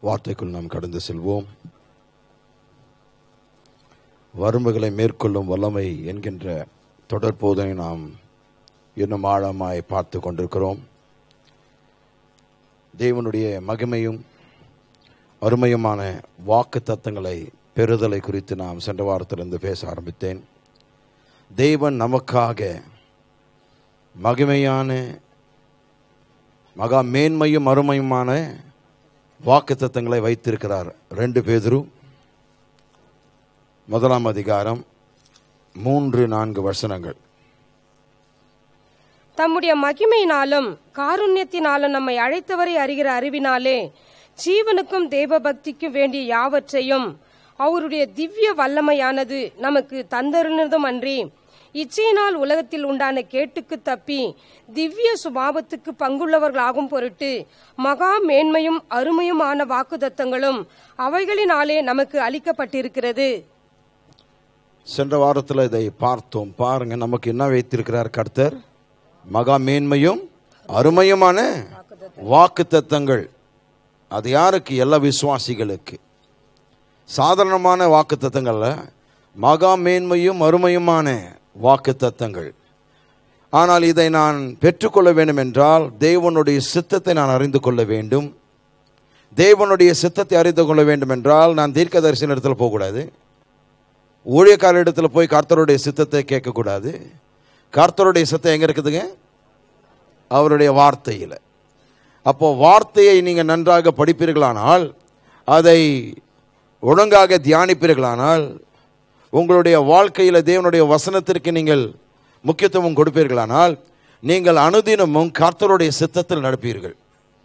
வார்த்தைக்குள் நாம் கடந்து செல்வோம் வறுமைகளை மேற்கொள்ளும் வல்லமை என்கின்ற தொடர் போதனை நாம் இன்னும் ஆழமாய் பார்த்து கொண்டிருக்கிறோம் தேவனுடைய மகிமையும் அருமையுமான வாக்கு தத்தங்களை பெறுதலை குறித்து நாம் சென்ற வாரத்திலிருந்து பேச ஆரம்பித்தேன் தேவன் நமக்காக மகிமையான மகா மேன்மையும் அருமையுமான வாக்கு தத்தங்களை வைத்திருக்கிறார் ரெண்டு பேதரு முதலாம் அதிகாரம் மூன்று நான்கு வசனங்கள் தம்முடைய மகிமையினாலும் காருண்யத்தினாலும் நம்மை அழைத்தவரை அறிகிற அறிவினாலே ஜீவனுக்கும் தேவபக்திக்கும் வேண்டிய யாவற்றையும் அவருடைய திவ்ய வல்லமையானது நமக்கு தந்தருனதும் அன்றி இச்சையினால் உலகத்தில் உண்டான கேட்டுக்கு தப்பி திவ்ய சுபாவத்துக்கு பங்குள்ளவர்களாகும் பொருட்டு மகா மேன்மையும் அருமையுமான வாக்குதத்தங்களும் அவைகளினாலே நமக்கு அளிக்கப்பட்டிருக்கிறது சென்ற வாரத்தில் இதை பார்த்தோம் பாருங்க நமக்கு என்ன வைத்திருக்கிறார் கர்த்தர் மகா மேன்மையும் அருமையுமான வாக்கு தத்தங்கள் அது யாருக்கு எல்லா விசுவாசிகளுக்கு சாதாரணமான வாக்கு தத்தங்கள்ல மகா மேன்மையும் அருமையுமான வாக்கு தத்தங்கள் ஆனால் இதை நான் பெற்றுக்கொள்ள வேண்டும் என்றால் தேவனுடைய சித்தத்தை நான் அறிந்து கொள்ள வேண்டும் தேவனுடைய சித்தத்தை அறிந்து கொள்ள வேண்டும் என்றால் நான் தீர்க்கதரிசன இடத்துல போகக்கூடாது ஊழியக்கார இடத்துல போய் கர்த்தருடைய சித்தத்தை கேட்கக்கூடாது கர்த்தருடைய சித்தம் எங்கே இருக்குதுங்க அவருடைய வார்த்தையில் அப்போ வார்த்தையை நீங்கள் நன்றாக படிப்பீர்களானால் அதை ஒழுங்காக தியானிப்பீர்களானால் உங்களுடைய வாழ்க்கையில் தேவனுடைய வசனத்திற்கு நீங்கள் முக்கியத்துவம் கொடுப்பீர்களானால் நீங்கள் அனுதினமும் கர்த்தருடைய சித்தத்தில் நடப்பீர்கள்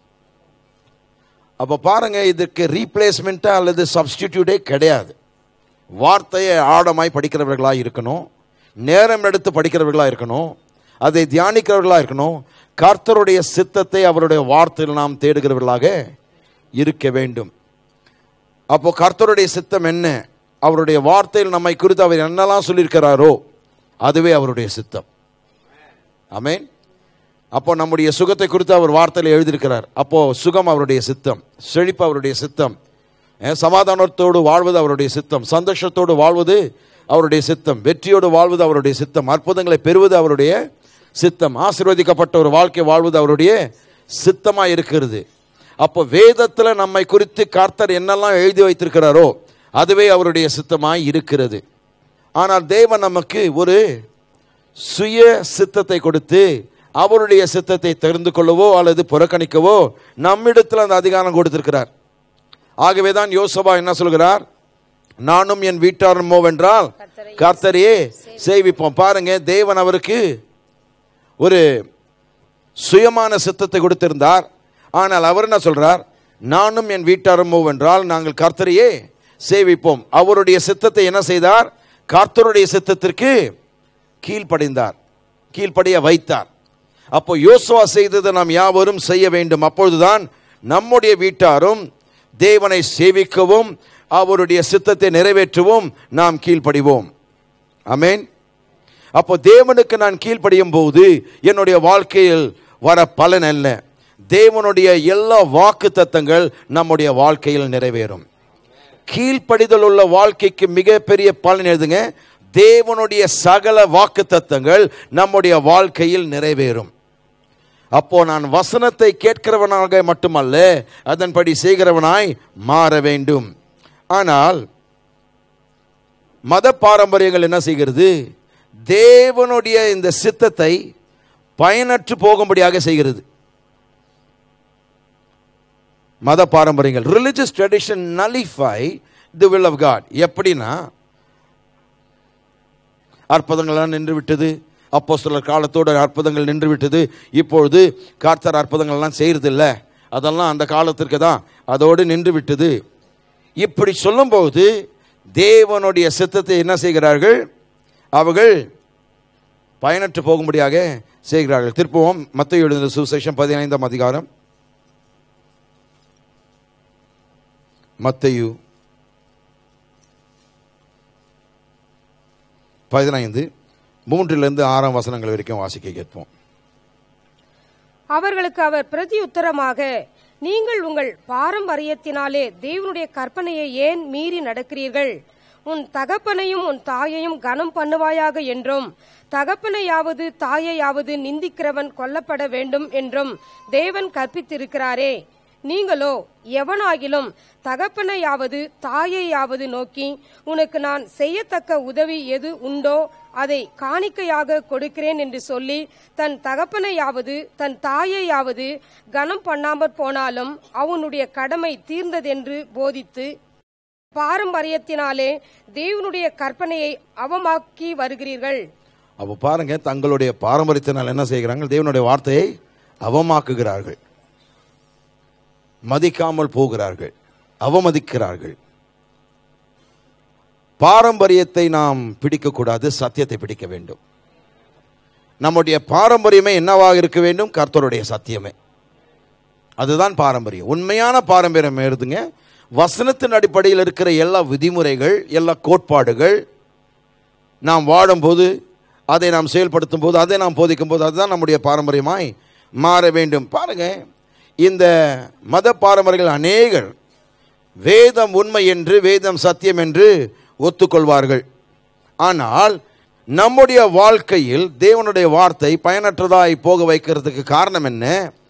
அப்போ பாருங்க இதுக்கு ரீப்ளேஸ்மெண்ட்டா அல்லது சப்ஸ்டிடியூட்டே கிடையாது வார்த்தையை ஆழமாய் படிக்கிறவர்களாக இருக்கணும் நேரம் எடுத்து படிக்கிறவர்களாக இருக்கணும் அதை தியானிக்கிறவர்களாக இருக்கணும் கர்த்தருடைய சித்தத்தை அவருடைய வார்த்தையில் நாம் தேடுகிறவர்களாக இருக்க வேண்டும் அப்போ கர்த்தருடைய சித்தம் என்ன அவருடைய வார்த்தையில் நம்மை குறித்து அவர் என்னெல்லாம் சொல்லியிருக்கிறாரோ அதுவே அவருடைய சித்தம் ஆமென் அப்போ நம்முடைய சுகத்தை குறித்து அவர் வார்த்தையில் எழுதியிருக்கிறார் அப்போ சுகம் அவருடைய சித்தம் செழிப்பு அவருடைய சித்தம் அஹ் சமாதானத்தோடு வாழ்வது அவருடைய சித்தம் சந்தோஷத்தோடு வாழ்வது அவருடைய சித்தம் வெற்றியோடு வாழ்வது அவருடைய சித்தம் அற்புதங்களை பெறுவது அவருடைய சித்தம் ஆசீர்வதிக்கப்பட்ட ஒரு வாழ்க்கை வாழ்வது அவருடைய சித்தமாக இருக்கிறது அப்போ வேதத்தில் நம்மை குறித்து கர்த்தர் என்னெல்லாம் எழுதி வைத்திருக்கிறாரோ அதுவே அவருடைய சித்தமாய் இருக்கிறது ஆனால் தேவன் நமக்கு ஒரு சுய சித்தத்தை கொடுத்து அவருடைய சித்தத்தை தெரிந்து கொள்ளவோ அல்லது புறக்கணிக்கவோ நம்மிடத்தில் அந்த அதிகாரம் கொடுத்திருக்கிறார் ஆகவே தான் யோசபா என்ன சொல்கிறார் நானும் என் வீட்டாரும் வென்றால் கர்த்தரையே சேவிப்போம் பாருங்க தேவன் அவருக்கு ஒரு சுயமான சித்தத்தை கொடுத்திருந்தார் ஆனால் அவர் என்ன சொல்றார் நானும் என் வீட்டாரும் வென்றால் நாங்கள் கர்த்தரையே சேவிப்போம் அவருடைய சித்தத்தை என்ன செய்தார் கர்த்தருடைய சித்தத்திற்கு கீழ்ப்படிந்தார் கீழ்ப்படிய வைத்தார் அப்போ யோசுவா செய்ததை நாம் யாவரும் செய்ய வேண்டும் அப்பொழுதுதான் நம்முடைய வீட்டாரும் தேவனை சேவிக்கவும் அவருடைய சித்தத்தை நிறைவேற்றவும் நாம் கீழ்ப்படிவோம் அமேன் அப்போ தேவனுக்கு நான் கீழ்ப்படியும் போது என்னுடைய வாழ்க்கையில் வர பலன் அல்ல தேவனுடைய எல்லா வாக்கு தத்தங்கள் நம்முடைய வாழ்க்கையில் நிறைவேறும் கீழ்ப்படிதல் உள்ள வாழ்க்கைக்கு மிகப்பெரிய பலன் எழுதுங்க தேவனுடைய சகல வாக்கு தத்தங்கள் நம்முடைய வாழ்க்கையில் நிறைவேறும் அப்போ நான் வசனத்தை கேட்கிறவனாக மட்டுமல்ல அதன்படி செய்கிறவனாய் மாற வேண்டும் ஆனால் மத பாரம்பரியங்கள் என்ன செய்கிறது தேவனுடைய இந்த சித்தத்தை பயனற்று போகும்படியாக செய்கிறது மத பாரம்பரியங்கள் religious tradition nullify the will of God எப்படின்னா அற்புதங்கள்லாம் நின்று விட்டது அப்போ சிலர் காலத்தோட அற்புதங்கள் நின்று விட்டது இப்பொழுது கார்த்தர் அற்புதங்கள்லாம் செய்யறதில்ல அதெல்லாம் அந்த காலத்திற்கு தான் அதோடு நின்று விட்டது இப்படி சொல்லும்போது தேவனுடைய சித்தத்தை என்ன செய்கிறார்கள் அவர்கள் பயனற்று போகும்படியாக செய்கிறார்கள் திருப்பவும் மத்திய எழுதின சுசேஷம் பதினைந்தாம் அதிகாரம் மத்தையு பதினைந்து மூன்றிலிருந்து ஆறாம் வசனங்கள் வரைக்கும் வாசிக்க கேட்போம் அவர்களுக்கு அவர் பிரதி உத்தரமாக நீங்கள் உங்கள் பாரம்பரியத்தினாலே தேவனுடைய கற்பனையை ஏன் மீறி நடக்கிறீர்கள் உன் தகப்பனையும் உன் தாயையும் கனம் பண்ணுவாயாக என்றும் தகப்பனையாவது தாயையாவது நிந்திக்கிறவன் கொல்லப்பட வேண்டும் என்றும் தேவன் கற்பித்திருக்கிறாரே நீங்களோ எவனாகிலும் தகப்பனையாவது தாயையாவது நோக்கி உனக்கு நான் செய்யத்தக்க உதவி எது உண்டோ அதை காணிக்கையாக கொடுக்கிறேன் என்று சொல்லி தன் தகப்பனையாவது தன் தாயையாவது கனம் பண்ணாமற் போனாலும் அவனுடைய கடமை தீர்ந்ததென்று போதித்து பாரம்பரியத்தினாலே தேவனுடைய கற்பனையை அவமாக்கி வருகிறீர்கள் அப்போ பாருங்க தங்களுடைய பாரம்பரியத்தினால் என்ன செய்கிறாங்க தேவனுடைய வார்த்தையை அவமாக்குகிறார்கள் மதிக்காமல் போகிறார்கள் அவமதிக்கிறார்கள் பாரம்பரியத்தை நாம் பிடிக்கக்கூடாது சத்தியத்தை பிடிக்க வேண்டும் நம்முடைய பாரம்பரியமே என்னவாக இருக்க வேண்டும் கர்த்தருடைய சத்தியமே அதுதான் பாரம்பரியம் உண்மையான பாரம்பரியம் எழுதுங்க வசனத்தின் அடிப்படையில் இருக்கிற எல்லா விதிமுறைகள் எல்லா கோட்பாடுகள் நாம் வாழும்போது அதை நாம் செயல்படுத்தும் போது அதை நாம் போதிக்கும் போது அதுதான் நம்முடைய பாரம்பரியமாய் மாற வேண்டும் பாருங்க இந்த மத பாரம்பரியங்கள் அநேகர் வேதம் உண்மை என்று வேதம் சத்தியம் என்று ஒத்துக்கொள்வார்கள் ஆனால் நம்முடைய வாழ்க்கையில் தேவனுடைய வார்த்தை பயனற்றதாய் போக வைக்கிறதுக்கு காரணம் என்ன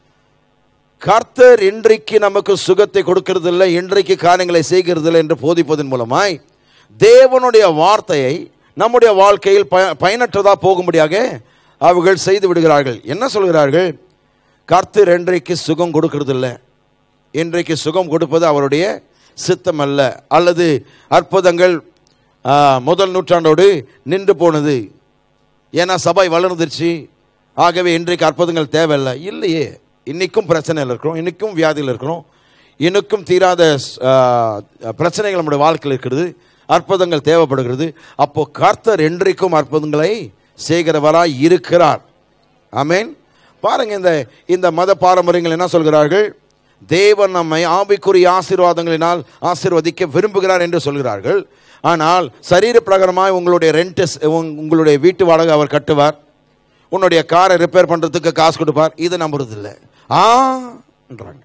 கர்த்தர் இன்றைக்கு நமக்கு சுகத்தை கொடுக்கறதில்லை இன்றைக்கு காரியங்களை செய்கிறதில்லை என்று போதிப்பதன் மூலமாய் தேவனுடைய வார்த்தையை நம்முடைய வாழ்க்கையில் பய பயனற்றதா போகும்படியாக அவர்கள் செய்து விடுகிறார்கள் என்ன சொல்கிறார்கள் கர்த்தர் இன்றைக்கு சுகம் கொடுக்கறதில்ல இன்றைக்கு சுகம் கொடுப்பது அவருடைய சித்தம் அல்ல அல்லது அற்புதங்கள் ஆ, முதல் நூற்றாண்டோடு நின்று போனது ஏன்னா சபை வளர்ந்துருச்சு ஆகவே இன்றைக்கு அற்புதங்கள் தேவையில்லை இல்லையே இன்னைக்கும் பிரச்சனையில் இருக்கிறோம் இன்னைக்கும் வியாதியில் இருக்கிறோம் இன்னுக்கும் தீராத ஆ, பிரச்சனைகள் நம்முடைய வாழ்க்கையில் இருக்கிறது அற்புதங்கள் தேவைப்படுகிறது அப்போ கர்த்தர் என்றைக்கும் அற்புதங்களை செய்கிறவராய் இருக்கிறார் ஆமென் பாருங்க இந்த இந்த மத பாரம்பரியங்கள் என்ன சொல்கிறார்கள் தேவன் நம்மை ஆவிக்குரிய ஆசீர்வாதங்களினால் ஆசீர்வதிக்க விரும்புகிறார் என்று சொல்கிறார்கள் ஆனால் சரீர பிரகாரமாய் உங்களுடைய ரெண்ட் உங்களுடைய வீட்டு வாடகை அவர் கட்டுவார் உன்னுடைய காரை ரிப்பேர் பண்றதுக்கு காசு கொடுப்பார் இது நம்புறது இல்லை ஆன்றாங்க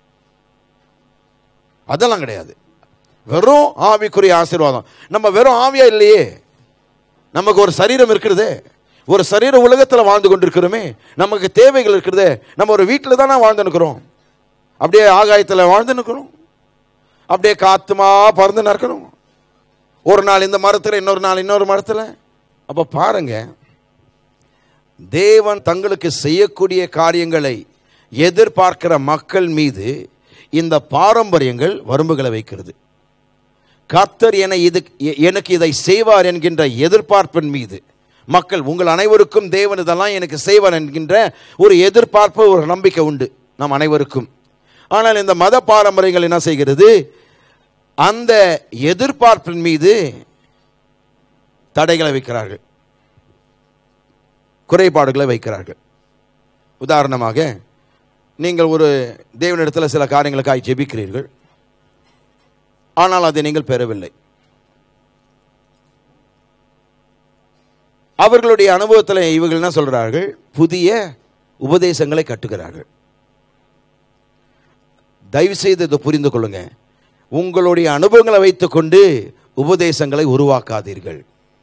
அதெல்லாம் கிடையாது வெறும் ஆவிக்குரிய ஆசீர்வாதம் நம்ம வெறும் ஆவியா இல்லையே நமக்கு ஒரு சரீரம் இருக்கிறதே ஒரு சரீர உலகத்தில் வாழ்ந்து கொண்டிருக்கிறோமே நமக்கு தேவைகள் இருக்கிறதே நம்ம ஒரு வீட்டில் தானே வாழ்ந்து நிற்கிறோம் அப்படியே ஆகாயத்தில் வாழ்ந்து நிற்கிறோம் அப்படியே காத்துமா பறந்து நிற்கிறோம் ஒரு நாள் இந்த மரத்தில் இன்னொரு நாள் இன்னொரு மரத்தில் அப்போ பாருங்க தேவன் தங்களுக்கு செய்யக்கூடிய காரியங்களை எதிர்பார்க்கிற மக்கள் மீது இந்த பாரம்பரியங்கள் வரம்புகளை வைக்கிறது கர்த்தர் என இது எ- எனக்கு இதை செய்வார் என்கின்ற எதிர்பார்ப்பின் மீது மக்கள் உங்கள் அனைவருக்கும் தேவன் இதெல்லாம் எனக்கு செய்வார் என்கின்ற ஒரு எதிர்பார்ப்பு ஒரு நம்பிக்கை உண்டு நம் அனைவருக்கும் ஆனால் இந்த மத பாரம்பரியங்கள் என்ன செய்கிறது அந்த எதிர்பார்ப்பின் மீது தடைகளை வைக்கிறார்கள் குறைபாடுகளை வைக்கிறார்கள் உதாரணமாக நீங்கள் ஒரு தேவனிடத்தில் சில காரியங்களுக்காய் ஜெபிக்கிறீர்கள் ஆனால் அதை நீங்கள் பெறவில்லை அவர்களுடைய அனுபவத்தில் இவர்கள் என்ன சொல்றார்கள் புதிய உபதேசங்களை கட்டுகிறார்கள் தயவு செய்து இதை புரிந்து கொள்ளுங்க உங்களுடைய அனுபவங்களை வைத்துக்கொண்டு உபதேசங்களை உருவாக்காதீர்கள்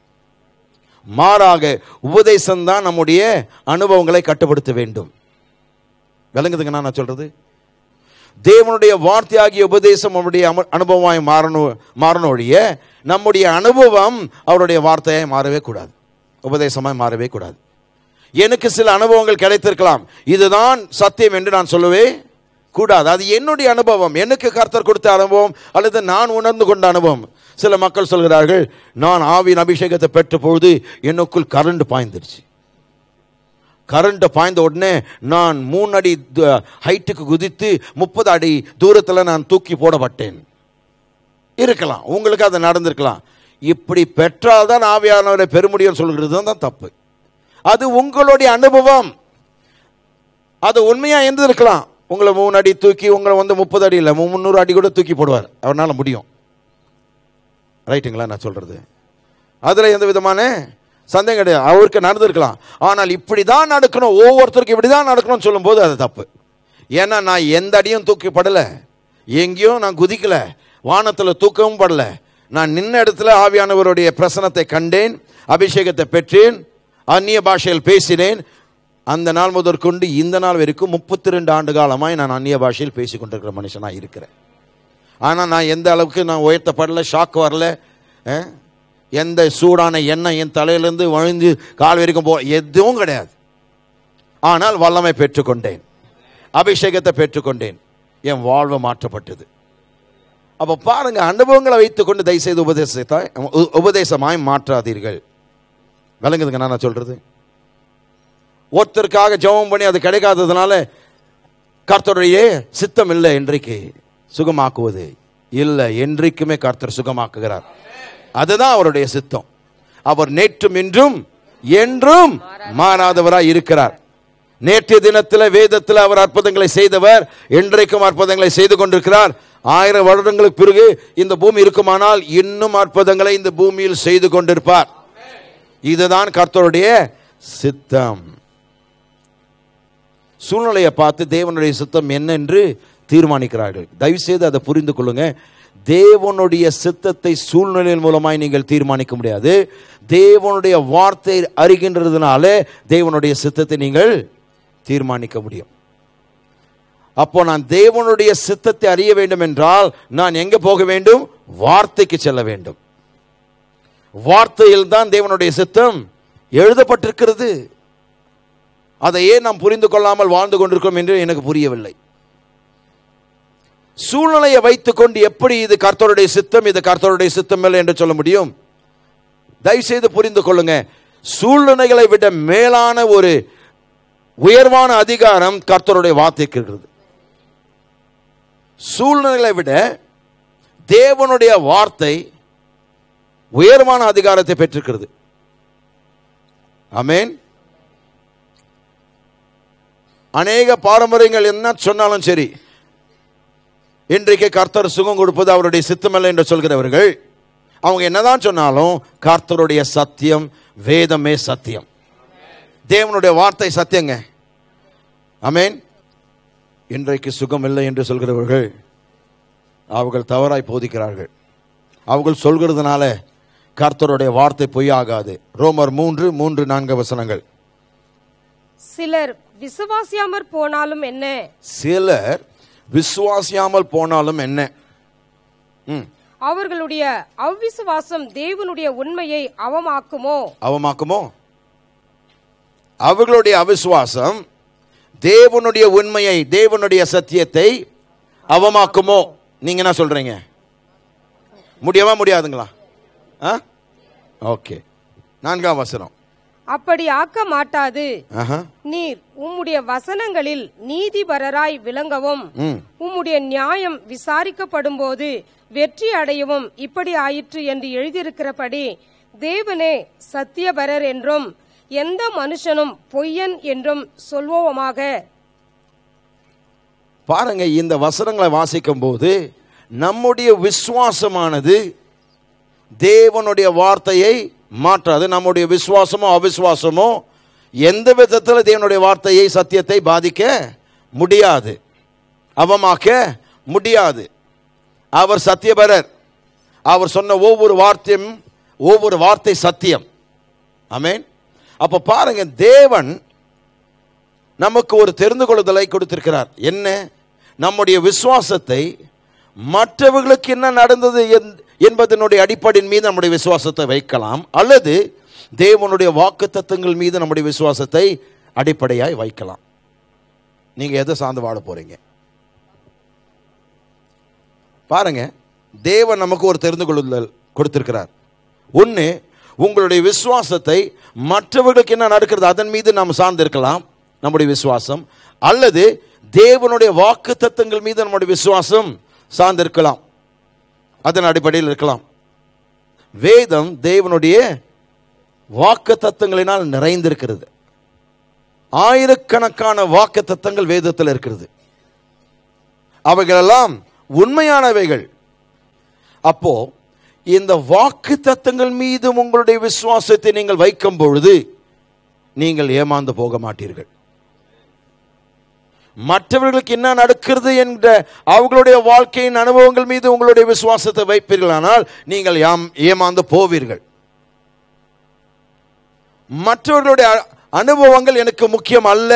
மாறாக உபதேசம்தான் நம்முடைய அனுபவங்களை கட்டுப்படுத்த வேண்டும் விளங்குதுங்க நான் சொல்றது தேவனுடைய வார்த்தையாகிய உபதேசம் அவருடைய அம- அனுபவமாய் மாறணும் மாறணும் ஒழிய நம்முடைய அனுபவம் அவருடைய வார்த்தையாய் மாறவே கூடாது உபதேசமாய் மாறவே கூடாது எனக்கு சில அனுபவங்கள் கிடைத்திருக்கலாம் இதுதான் சத்தியம் என்று நான் சொல்லவே கூடாது அது என்னுடைய அனுபவம் எனக்கு கர்த்தர் கொடுத்த அனுபவம் அல்லது நான் உணர்ந்து கொண்ட அனுபவம் சில மக்கள் சொல்கிறார்கள் நான் ஆவியின் அபிஷேகத்தை பெற்ற பொழுது எனக்குள் கரண்ட் பாய்ந்துருச்சு கரண்ட் பாய்ந்த உடனே நான் மூணு அடி து- ஹைட்டுக்கு குதித்து முப்பது அடி தூரத்தில் நான் தூக்கி போடப்பட்டேன் இருக்கலாம் உங்களுக்கு அது நடந்திருக்கலாம் இப்படி பெற்றால்தான் ஆவியானவரை பெற முடியும் சொல்கிறது தான் தப்பு அது உங்களுடைய அனுபவம் அது உண்மையா இருந்திருக்கலாம் உங்களை மூணு அடி தூக்கி உங்களை வந்து முப்பது அடி இல்லை முந்நூறு அடி கூட தூக்கி போடுவார் அவரால் முடியும் ரைட்டுங்களா நான் சொல்றது அதுல எந்த விதமான சந்தேகம் கிடையாது அவருக்கு நடந்திருக்கலாம் ஆனால் இப்படி தான் நடக்கணும் ஒவ்வொருத்தருக்கும் இப்படி தான் நடக்கணும்னு சொல்லும்போது அது தப்பு ஏன்னா நான் எந்த அடியும் தூக்கி படல எங்கேயும் நான் குதிக்கல வானத்தில் தூக்கவும் படல நான் நின்ன இடத்துல ஆவியானவருடைய பிரசனத்தை கண்டேன் அபிஷேகத்தை பெற்றேன் அந்நிய பாஷையில் பேசினேன் அந்த நாள் முதற்கொண்டு இந்த நாள் வரைக்கும் முப்பத்தி ரெண்டு ஆண்டு காலமாய் நான் அந்நிய பாஷையில் பேசி கொண்டிருக்கிற மனுஷனாக இருக்கிறேன் ஆனால் நான் எந்த அளவுக்கு நான் உயர்த்தப்படல ஷாக் வரல அஹ், எந்த சூடான எண்ணெய் என் தலையிலேருந்து வழிஞ்சு கால் வரைக்கும் போ எதுவும் கிடையாது ஆனால் வல்லமை பெற்றுக்கொண்டேன் அபிஷேகத்தை பெற்றுக்கொண்டேன் என் வாழ்வு மாற்றப்பட்டது அப்போ பாருங்க அனுபவங்களை வைத்துக்கொண்டு தயவுசெய்து உபதேசத்தாய் உ- உபதேசமாய் மாற்றாதீர்கள் விளங்குதுங்க நான் சொல்றது ஒருத்தருக்காக ஜெபம் பண்ணி அது கிடைக்காததுனால கர்த்தருடைய சித்தம் இல்லை இன்றைக்கு சுகமாக்குவது இல்லை என்றைக்குமே கர்த்தர் சுகமாக்குகிறார் அதுதான் அவருடைய சித்தம் அவர் நேற்றும் இன்றும் என்றும் மாறாதவராய் இருக்கிறார் நேற்றைய தினத்தில் வேதத்தில் அவர் அற்புதங்களை செய்தவர் இன்றைக்கும் அற்புதங்களை செய்து கொண்டிருக்கிறார் ஆயிரம் வருடங்களுக்கு பிறகு இந்த பூமி இருக்குமானால் இன்னும் அற்புதங்களை இந்த பூமியில் செய்து கொண்டிருப்பார் இதுதான் கர்த்தருடைய சித்தம் சூழ்நிலையை பார்த்து தேவனுடைய சித்தம் என்னென்று தீர்மானிக்கிறார்கள் தயவு செய்து அதை புரிந்து கொள்ளுங்க தேவனுடைய சித்தத்தை சூழ்நிலையின் மூலமாய் நீங்கள் தீர்மானிக்க முடியாது தேவனுடைய வார்த்தை அறிகின்றதுனால தேவனுடைய சித்தத்தை நீங்கள் தீர்மானிக்க முடியும் அப்போ நான் தேவனுடைய சித்தத்தை அறிய வேண்டும் என்றால் நான் எங்க போக வேண்டும் வார்த்தைக்கு செல்ல வேண்டும் வார்த்தையில் தான் தேவனுடைய சித்தம் எழுதப்பட்டிருக்கிறது அதை ஏன் நாம் புரிந்து கொள்ளாமல் வாழ்ந்து கொண்டிருக்கிறோம் என்று எனக்கு புரியவில்லை சூழ்நிலையை வைத்துக்கொண்டு எப்படி இது கர்த்தருடைய சித்தம் இது கர்த்தருடைய சித்தம் இல்லை என்று சொல்ல முடியும் தயவுசெய்து புரிந்து கொள்ளுங்க சூழ்நிலைகளை விட மேலான ஒரு உயர்வான அதிகாரம் கர்த்தருடைய வார்த்தைக்கு இருக்கிறது சூழ்நிலைகளை விட தேவனுடைய வார்த்தை உயர்வான அதிகாரத்தை பெற்றிருக்கிறது ஆமென் அநேக பாரம்பரியங்கள் என்ன சொன்னாலும் சரி இன்றைக்கு கர்த்தர் சுகம் கொடுப்பது அவருடைய சித்தமல்ல என்று சொல்கிறவர்கள் அவங்க என்னதான் சொன்னாலும் கர்த்தருடைய சத்தியம் வேதமே சத்தியம் தேவனுடைய வார்த்தை சத்தியங்க ஆமென் இன்றைக்கு சுகம் இல்லை என்று சொல்கிறவர்கள் அவர்கள் தவறாய் போதிக்கிறார்கள் அவர்கள் சொல்கிறதுனால கர்த்தருடைய வார்த்தை பொய்யாகாது ரோமர் மூன்று மூன்று நான்கு வசனங்கள் சிலர் விசுவாசியாமற் போனாலும் என்ன சிலர் விசுவாசியாமல் போனாலும் என்ன ம், அவர்களுடைய அவ்விசுவாசம் தேவனுடைய உண்மையை அவமாக்குமோ அவமாக்குமோ அவர்களுடைய அவிசுவாசம் தேவனுடைய உண்மையை தேவனுடைய சத்தியத்தை அவமாக்குமோ நீங்க என்ன சொல்றீங்க முடியவா முடியாதுங்களா ஆ ஓகே நான்காம் வசனம் அப்படி ஆக்க மாட்டாது ஆஹா நீர் உம்முடைய வசனங்களில் நீதிபரராய் விளங்கவும் ம் உம்முடைய நியாயம் விசாரிக்கப்படும்போது வெற்றி அடையவும் இப்படி ஆயிற்று என்று எழுதியிருக்கிறபடி தேவனே சத்தியபரர் என்றும் எந்த மனுஷனும் பொய்யன் என்றும் சொல்வோமாக பாருங்க இந்த வசனங்களை வாசிக்கும் போது நம்முடைய விசுவாசமானது தேவனுடைய வார்த்தையை மாற்றாது நம்முடைய விசுவாசமோ அவிசுவாசமோ எந்த விதத்தில் தேவனுடைய வார்த்தையை சத்தியத்தை பாதிக்க முடியாது அவமாக்க முடியாது அவர் சத்தியபரர் அவர் சொன்ன ஒவ்வொரு வார்த்தையும் ஒவ்வொரு வார்த்தை சத்தியம் ஆமென் அப்ப பாருங்க தேவன் நமக்கு ஒரு தெரிந்து கொள்ளுதலை கொடுத்திருக்கிறார் என்ன நம்முடைய விசுவாசத்தை மற்றவர்களுக்கு என்ன நடந்தது என்- என்பதனுடைய அடிப்படையின் மீது நம்முடைய விசுவாசத்தை வைக்கலாம் அல்லது தேவனுடைய வாக்கு தத்துவங்கள் மீது நம்முடைய விசுவாசத்தை அடிப்படையாய் வைக்கலாம் நீங்க எதை சார்ந்து வாழ போறீங்க பாருங்க தேவன் நமக்கு ஒரு தெரிந்து கொள்ளுதல் கொடுத்திருக்கிறார் ஒன்று உங்களுடைய விசுவாசத்தை மற்றவர்களுக்கு என்ன நடக்கிறது அதன் மீது நாம் சார்ந்திருக்கலாம் நம்முடைய விசுவாசம் அல்லது தேவனுடைய வாக்கு தத்தங்கள் மீது நம்முடைய விசுவாசம் சார்ந்திருக்கலாம் அதன் அடிப்படையில் இருக்கலாம் வேதம் தேவனுடைய வாக்கு தத்தங்களினால் நிறைந்திருக்கிறது ஆயிரக்கணக்கான வாக்கு தத்தங்கள் வேதத்தில் இருக்கிறது அவைகளெல்லாம் உண்மையானவைகள் அப்போ இந்த வாக்கு தத்தங்கள் மீது உங்களுடைய விசுவாசத்தை நீங்கள் வைக்கும் பொழுது நீங்கள் ஏமாந்து போக மாட்டீர்கள் மற்றவர்களுக்கு என்ன நடக்கிறது என்ற அவர்களுடைய வாழ்க்கையின் அனுபவங்கள் மீது உங்களுடைய விசுவாசத்தை வைப்பீர்களானால் நீங்கள் யாம் ஏமாந்து போவீர்கள் மற்றவர்களுடைய அ- அனுபவங்கள் எனக்கு முக்கியம் அல்ல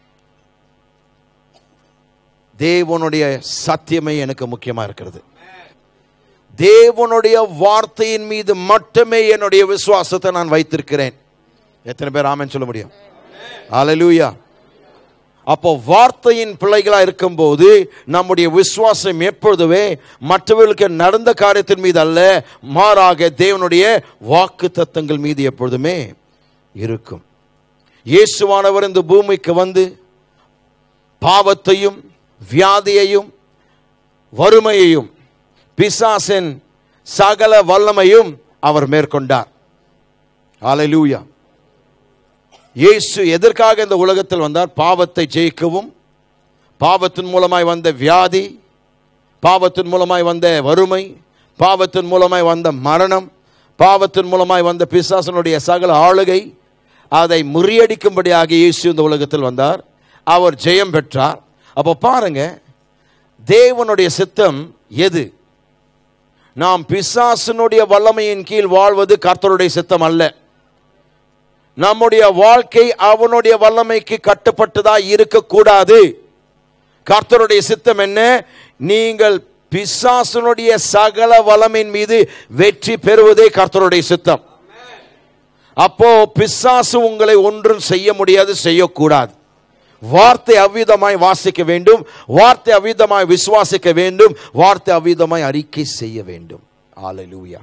தேவனுடைய சத்தியமே எனக்கு முக்கியமா இருக்கிறது தேவனுடைய வார்த்தையின் மீது மட்டுமே என்னுடைய விசுவாசத்தை நான் வைத்திருக்கிறேன் எத்தனை பேர் ஆமென் சொல்ல முடியும் ஹalleluya அப்போ வார்த்தையின் பிள்ளைகளா இருக்கும்போது நம்முடைய விசுவாசம் எப்பொழுதுமே மற்றவர்களுக்கு நடந்த காரியத்தின் மீது அல்ல மாறாக தேவனுடைய வாக்கு தத்தங்கள் மீது எப்பொழுதுமே இருக்கும் இயேசுவானவர் இந்த பூமிக்கு வந்து பாவத்தையும் வியாதியையும் வறுமையையும் பிசாசின் சகல வல்லமையும் அவர் மேற்கொண்டார் ஹalleluya இயேசு எதற்காக இந்த உலகத்தில் வந்தார் பாவத்தை ஜெயிக்கவும் பாவத்தின் மூலமாய் வந்த வியாதி பாவத்தின் மூலமாய் வந்த வறுமை பாவத்தின் மூலமாய் வந்த மரணம் பாவத்தின் மூலமாய் வந்த பிசாசனுடைய சகல ஆளுகை அதை முறியடிக்கும்படியாக இயேசு இந்த உலகத்தில் வந்தார் அவர் ஜெயம் பெற்றார் அப்போ பாருங்க தேவனுடைய சித்தம் எது நாம் பிசாசனுடைய வல்லமையின் கீழ் வாழ்வது கர்த்தருடைய சித்தம் அல்ல நம்முடைய வாழ்க்கை அவனுடைய வல்லமைக்கு கட்டுப்பட்டதா இருக்கக்கூடாது கர்த்தருடைய சித்தம் என்ன நீங்கள் பிசாசனுடைய சகல வல்லமையின் மீது வெற்றி பெறுவதே கர்த்தருடைய சித்தம் அப்போ பிசாசு உங்களை ஒன்றும் செய்ய முடியாது செய்யக்கூடாது வார்த்தை அவ்விதமாய் வாசிக்க வேண்டும் வார்த்தை அவ்விதமாய் விசுவாசிக்க வேண்டும் வார்த்தை அவ்விதமாய் அறிக்கை செய்ய வேண்டும் ஆலைலூயா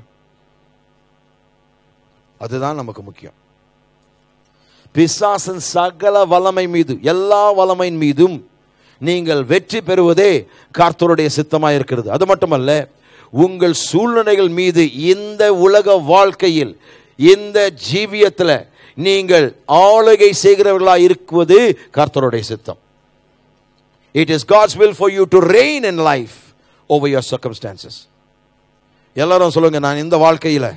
அதுதான் நமக்கு முக்கியம் பிசாசின் சகல வல்லமை மீது எல்லா வல்லமையின் மீதும் நீங்கள் வெற்றி பெறுவதே கர்த்தருடைய சித்தமாக இருக்கிறது அது மட்டுமல்ல உங்கள் சூழ்நிலைகள் மீது இந்த உலக வாழ்க்கையில் இந்த ஜீவியத்தில் நீங்கள் ஆளுகை செய்கிறவர்களாக இருக்குவது கர்த்தருடைய சித்தம் it is God's will for you to reign in life over your circumstances எல்லாரும் சொல்லுங்க நான் இந்த வாழ்க்கையில்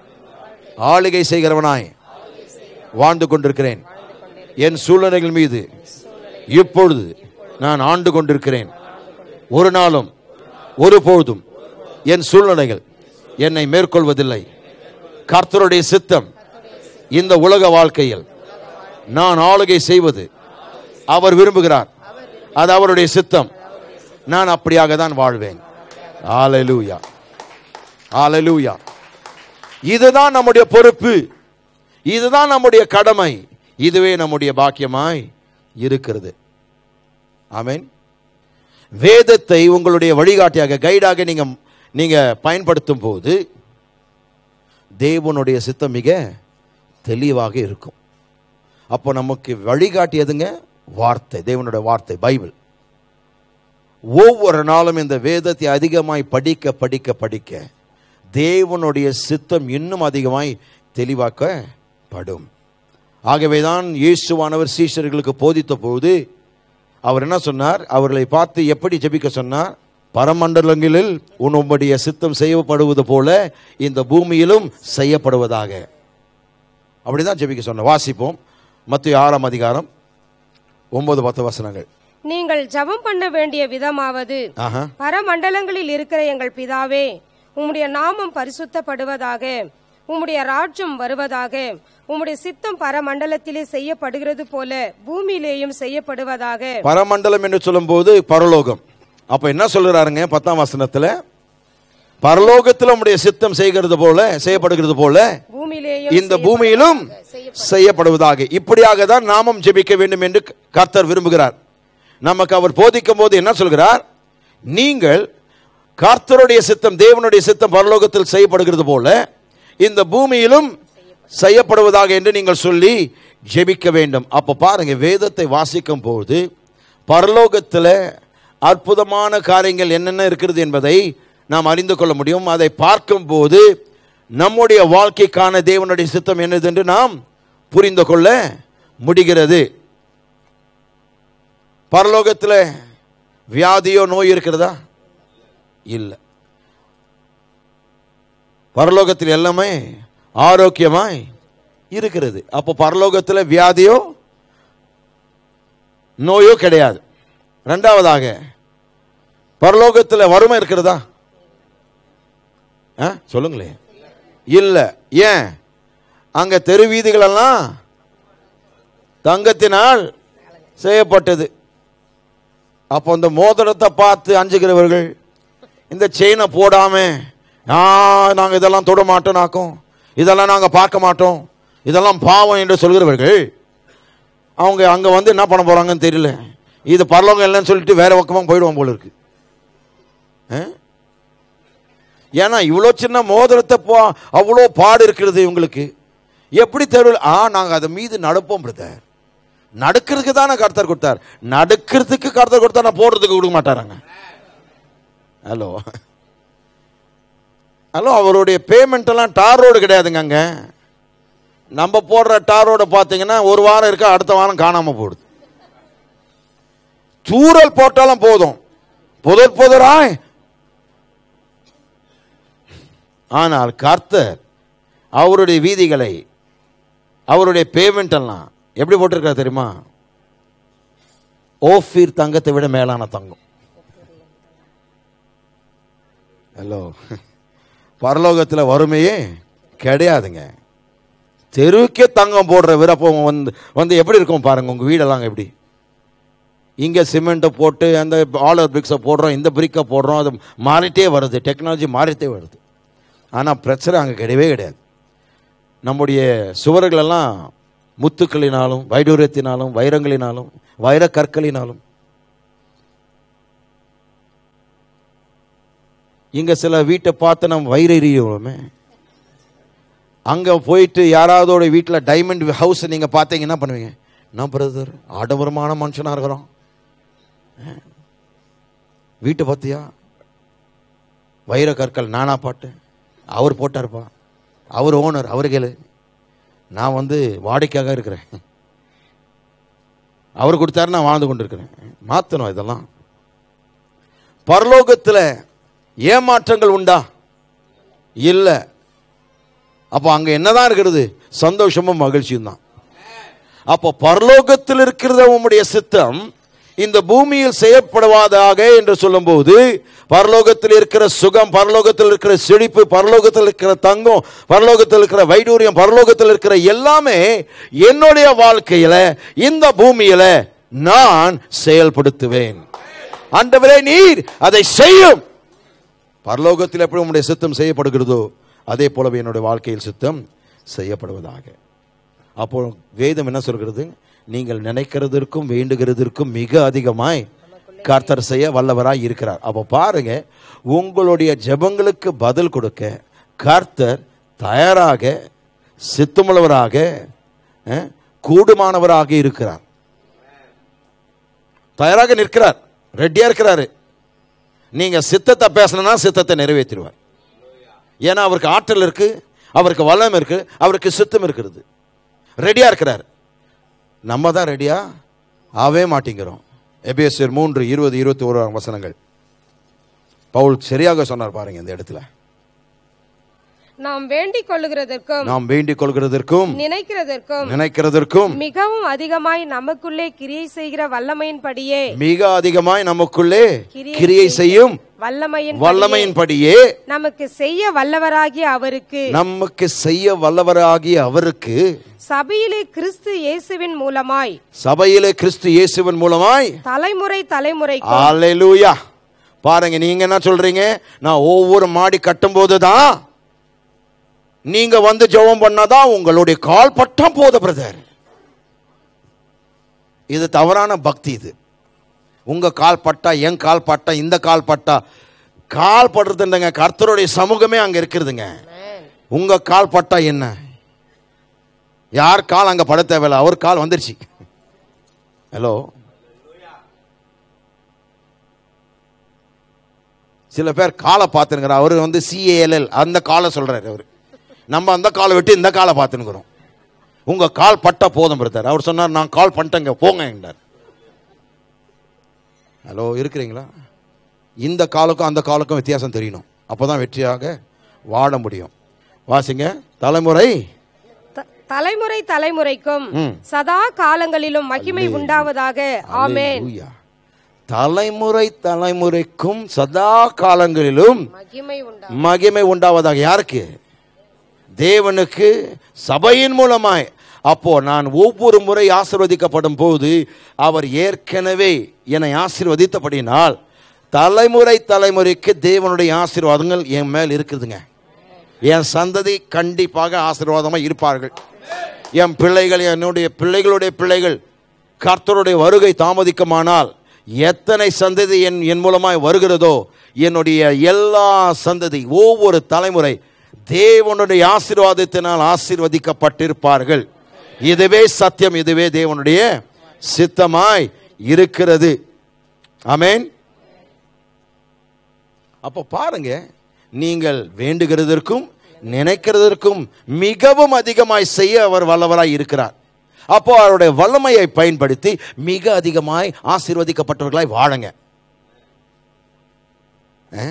ஆளுகை செய்கிறவனாய் வாழ்ந்து கொண்டிருக்கிறேன் என் சூழ்நிலைகள் மீது இப்பொழுது நான் ஆண்டு கொண்டிருக்கிறேன் ஒரு நாளும் ஒரு பொழுதும் என் சூழ்நிலைகள் என்னை மேற்கொள்வதில்லை கர்த்தருடைய சித்தம் இந்த உலக வாழ்க்கையில் நான் ஆளுகை செய்வது அவர் விரும்புகிறார் அது அவருடைய சித்தம் நான் அப்படியாக தான் வாழ்வேன் ஆலலூயா ஆலலூயா இதுதான் நம்முடைய பொறுப்பு இதுதான் நம்முடைய கடமை இதுவே நம்முடைய பாக்கியமாய் இருக்கிறது ஆமென் வேதத்தை உங்களுடைய வழிகாட்டியாக கைடாக நீங்க நீங்க பயன்படுத்தும் போது தேவனுடைய சித்தம் மிக தெளிவாக இருக்கும் அப்போ நமக்கு வழிகாட்டி எதுங்க வார்த்தை தேவனுடைய வார்த்தை பைபிள் ஒவ்வொரு நாளும் இந்த வேதத்தை அதிகமாய் படிக்க படிக்க படிக்க தேவனுடைய சித்தம் இன்னும் அதிகமாய் தெளிவாக்கப்படும் ஆகவேதான் இயேசுவானவர் சீஷர்களுக்கு போதித்த போது அவர் என்ன சொன்னார் அவர்களை பார்த்து எப்படி ஜெபிக்க சொன்னார் பரமண்டலங்களில் உன்னுடைய சித்தம் செய்யப்படுவது போல இந்த பூமியிலும் செய்யப்படுவதாக அப்படிதான் ஜெபிக்க சொன்னார் வாசிப்போம் மத்திய ஆறாம் அதிகாரம் ஒன்பது பத்து வசனங்கள் நீங்கள் ஜெபம் பண்ண வேண்டிய விதமாவது ஆஹா பரமண்டலங்களில் இருக்கிற எங்கள் பிதாவே உம்முடைய நாமம் பரிசுத்தப்படுவதாக உம்முடைய ராஜ்யம் வருவதாக உம்முடைய சித்தம் பரமண்டலத்திலே செய்யப்படுகிறது போல பூமியிலேயும் செய்யப்படுவதாக பரமண்டலம் என்று சொல்லும்போது பரலோகம் அப்ப என்ன சொல்றாருங்க பத்தாம் வசனத்துல பரலோகத்தில் உம்முடைய சித்தம் செய்கிறது போல செய்யப்படுகிறது போல பூமியிலேயும் இந்த பூமியிலும் செய்யப்படுவதாக இப்படியாக தான் நாமும் ஜெபிக்க வேண்டும் என்று கர்த்தர் விரும்புகிறார் நமக்கு அவர் போதிக்கும் போது என்ன சொல்கிறார் நீங்கள் கர்த்தருடைய சித்தம் தேவனுடைய சித்தம் பரலோகத்தில் செய்யப்படுகிறது போல இந்த பூமியிலும் செய்யப்படுவதாக என்று நீங்கள் சொல்லி ஜெபிக்க வேண்டும் அப்ப பாருங்க வேதத்தை வாசிக்கும் போது பரலோகத்தில் அற்புதமான காரியங்கள் என்னென்ன இருக்கிறது என்பதை நாம் அறிந்து கொள்ள முடியும் அதை பார்க்கும்போது நம்முடைய வாழ்க்கைக்கான தேவனுடைய சித்தம் என்னது என்று நாம் புரிந்து கொள்ள முடிகிறது பரலோகத்தில் வியாதியோ நோய் இருக்கிறதா இல்லை பரலோகத்தில் எல்லாமே ஆரோக்கியமாய் இருக்கிறது அப்போ பரலோகத்தில் வியாதியோ நோயோ கிடையாது ரெண்டாவதாக பரலோகத்தில் வறுமை இருக்கிறதா ஆ சொல்லுங்களேன் இல்லை ஏன் அங்க தெரு வீதிகள் எல்லாம் தங்கத்தினால் செய்யப்பட்டது அப்போ இந்த மோதிரத்தை பார்த்து அஞ்சுகிறவர்கள் இந்த செயினை போடாம ஆ நாங்கள் இதெல்லாம் தொட மாட்டோம் நாக்கும் இதெல்லாம் நாங்கள் பார்க்க மாட்டோம் இதெல்லாம் பாவம் என்று சொல்கிறவர்கள் அவங்க அங்கே வந்து என்ன பண்ண போறாங்கன்னு தெரியல இது பரலோகம் இல்லைன்னு சொல்லிட்டு வேற பக்கமாக போயிடுவோம் போல இருக்கு ஆ? ஏன்னா இவ்வளோ சின்ன மோதிரத்தை போ அவ்வளோ பாடு இருக்கிறது இவங்களுக்கு எப்படி தெருவில் ஆ நாங்கள் அதை மீது நடப்போம் பிரதர் நடக்கிறதுக்கு தானே கர்த்தர் கொடுத்தார் நடக்கிறதுக்கு கர்த்தர் கொடுத்தா நான் போடுறதுக்கு கொடுக்க மாட்டாராங்க ஹலோ ஹலோ அவருடைய பேமெண்ட் எல்லாம் டார் ரோடு கிடையாதுங்க அங்க நம்ம போடுற டார் ரோடு பார்த்தீங்கன்னா ஒரு வாரம் இருக்கா அடுத்த வாரம் காணாம போடுது தூரல் போட்டாலும் போதும் புதர் புதராய் ஆனால் கர்த்தர் அவருடைய வீதிகளை அவருடைய பேமெண்ட் எல்லாம் எப்படி போட்டிருக்காரு தெரியுமா ஓஃபீர் தங்கத்தை விட மேலான தங்கம் ஹலோ பரலோகத்தில் வறுமையே கிடையாதுங்க தெருவுக்கே தங்கம் போடுற விருப்பம் வந்து வந்து எப்படி இருக்கும் பாருங்க உங்க வீடெல்லாம் எப்படி இங்கே சிமெண்ட்டை போட்டு அந்த ஆலர் பிரிக்ஸை போடுறோம் இந்த பிரிக்கை போடுறோம் அது மாறிட்டே வருது டெக்னாலஜி மாறிட்டே வருது ஆனால் பிரச்சனை அங்கே கிடையவே கிடையாது நம்முடைய சுவர்களெல்லாம் முத்துக்களினாலும் வைடூரியத்தினாலும் வைரங்களினாலும் வைர கற்களினாலும் இங்க சில வீட்டை பார்த்து நம்ம வயிறு எறியுவோமே அங்க போயிட்டு யாராவதோட வீட்டில் டைமண்ட் ஹவுஸ் நீங்க பார்த்தீங்க என்ன பண்ணுவீங்க என்ன பிரதர் ஆடம்பரமான மனுஷனா இருக்கிறோம் அஹ். வீட்டை பார்த்தியா வைர கற்கள் நானா பாட்டு அவர் போட்டாருப்பா அவர் ஓனர் அவர் கேளு நான் வந்து வாடிக்கையாக இருக்கிறேன் அவர் கொடுத்தாரு நான் வாழ்ந்து கொண்டிருக்கிறேன் மாத்தணும் இதெல்லாம் பரலோகத்தில் ஏமாற்றங்கள் உண்டா இல்ல அப்போ அங்க என்னதான் இருக்கிறது சந்தோஷமும் மகிழ்ச்சியும் தான் அப்போ பரலோகத்தில் இருக்கிறத உம்முடைய சித்தம் இந்த பூமியில் செய்யப்படுவதாக என்று சொல்லும்போது பரலோகத்தில் இருக்கிற சுகம் பரலோகத்தில் இருக்கிற செழிப்பு பரலோகத்தில் இருக்கிற தங்கம் பரலோகத்தில் இருக்கிற வைடூரியம் பரலோகத்தில் இருக்கிற எல்லாமே என்னுடைய வாழ்க்கையில இந்த பூமியில நான் செயல்படுத்துவேன் ஆண்டவரே நீர் அதை செய்யும் பரலோகத்தில் எப்படி உம்முடைய சித்தம் செய்யப்படுகிறதோ அதே போலவே என்னுடைய வாழ்க்கையில் சித்தம் செய்யப்படுவதாக அப்போ வேதம் என்ன சொல்கிறது நீங்கள் நினைக்கிறதற்கும் வேண்டுகிறதற்கும் மிக அதிகமாய் கர்த்தர் செய்ய வல்லவராய் இருக்கிறார் அப்போ பாருங்க உங்களுடைய ஜெபங்களுக்கு பதில் கொடுக்க கர்த்தர் தயாராக சித்தமுள்ளவராக அஹ், கூடுமானவராக இருக்கிறார் தயாராக நிற்கிறார் ரெடியா இருக்கிறாரு நீங்க சித்தத்தை பேசணும்னா சித்தத்தை நிறைவேற்றிடுவார் ஏன்னா அவருக்கு ஆற்றல் இருக்கு அவருக்கு வல்லம் இருக்கு அவருக்கு சித்தம் இருக்கிறது ரெடியா இருக்கிறார் நம்ம தான் ரெடியா ஆவே மாட்டேங்கிறோம் எபேசியர் மூன்று இருபது இருபத்தி ஒரு வசனங்கள் பவுல் சரியாக சொன்னார் பாருங்க இந்த இடத்துல நாம் வேண்டிக் கொள்ளுகிறதற்கும் நாம் வேண்டிக் கொள்கிறதற்கும் நினைக்கிறதற்கும் நினைக்கிறதற்கும் மிகவும் அதிகமாய் நமக்குள்ளே கிரியை செய்கிற வல்லமையின்படியே மிக அதிகமாய் நமக்குள்ளே கிரியை கிரியை செய்யும் வல்லமையின் வல்லமையின்படியே நமக்கு செய்ய வல்லவராகிய அவருக்கு நமக்கு செய்ய வல்லவராகிய அவருக்கு சபையிலே கிறிஸ்து இயேசுவின் மூலமாய் சபையிலே கிறிஸ்து இயேசுவின் மூலமாய் தலைமுறை தலைமுறை அல்லேலூயா பாருங்க நீங்க என்ன சொல்றீங்க நான் ஒவ்வொரு மாடி கட்டும்போது தான் நீங்க வந்து ஜெபம் பண்ணாதான் உங்களுடைய கால் பட்டம் போத பிரதர் இது தவறான பக்தி இது உங்க கால் பட்டா என் கால் பட்டா இந்த கால் பட்டா கால் படுறதுங்க கர்த்தருடைய சமூகமே அங்க இருக்கிறதுங்க உங்க கால் பட்டா என்ன யார் கால் அங்க பட தேவையில்ல அவர் கால் வந்துருச்சு ஹலோ சில பேர் காலை பார்த்துனுங்கிறார் அவர் வந்து சிஏஎல்எல் அந்த காலை சொல்றாரு அவர் நம்ம அந்த காலை விட்டு இந்த காலை பார்த்துனுக்குறோம் உங்க கால் பட்டா போதும் பிரதர் அவர் சொன்னார் நான் கால் பண்ணிட்டேங்க போங்க என்றார் ஹலோ இருக்கிறீங்களா இந்த காலுக்கும் அந்த காலுக்கும் வித்தியாசம் தெரியணும் அப்பதான் வெற்றியாக வாழ முடியும் வாசிங்க தலைமுறை த- தலைமுறை தலைமுறைக்கும் ம். சதா காலங்களிலும் மகிமை உண்டாவதாக ஆமென் அல்லேலூயா. தலைமுறை தலைமுறைக்கும் சதா காலங்களிலும் மகிமை உண்டா மகிமை உண்டாவதாக யாருக்கு தேவனுக்கு சபையின் மூலமாய் அப்போ நான் ஒவ்வொரு முறை ஆசீர்வதிக்கப்படும் போது அவர் ஏற்கனவே என்னை ஆசீர்வதித்தபடினால் தலைமுறை தலைமுறைக்கு தேவனுடைய ஆசீர்வாதங்கள் என் மேல் இருக்குதுங்க என் சந்ததி கண்டிப்பாக ஆசீர்வாதமாக இருப்பார்கள் என் பிள்ளைகள் என்னுடைய பிள்ளைகளுடைய பிள்ளைகள் கர்த்தருடைய வருகை தாமதிக்குமானால் எத்தனை சந்ததி என் என் மூலமாய் வருகிறதோ என்னுடைய எல்லா சந்ததி ஒவ்வொரு தலைமுறை தேவனுடைய ஆசீர்வாதத்தினால் ஆசீர்வதிக்கப்பட்டிருப்பார்கள் இதுவே சத்தியம் இதுவே தேவனுடைய சித்தமாய் இருக்கிறது ஆமென் அப்போ பாருங்க நீங்கள் வேண்டுகிறதற்கும் நினைக்கிறதற்கும் மிகவும் அதிகமாய் செய்ய அவர் வல்லவராய் இருக்கிறார் அப்போ அவருடைய வல்லமையை பயன்படுத்தி மிக அதிகமாய் ஆசீர்வதிக்கப்பட்டவர்களாய் வாழுங்க ஆ?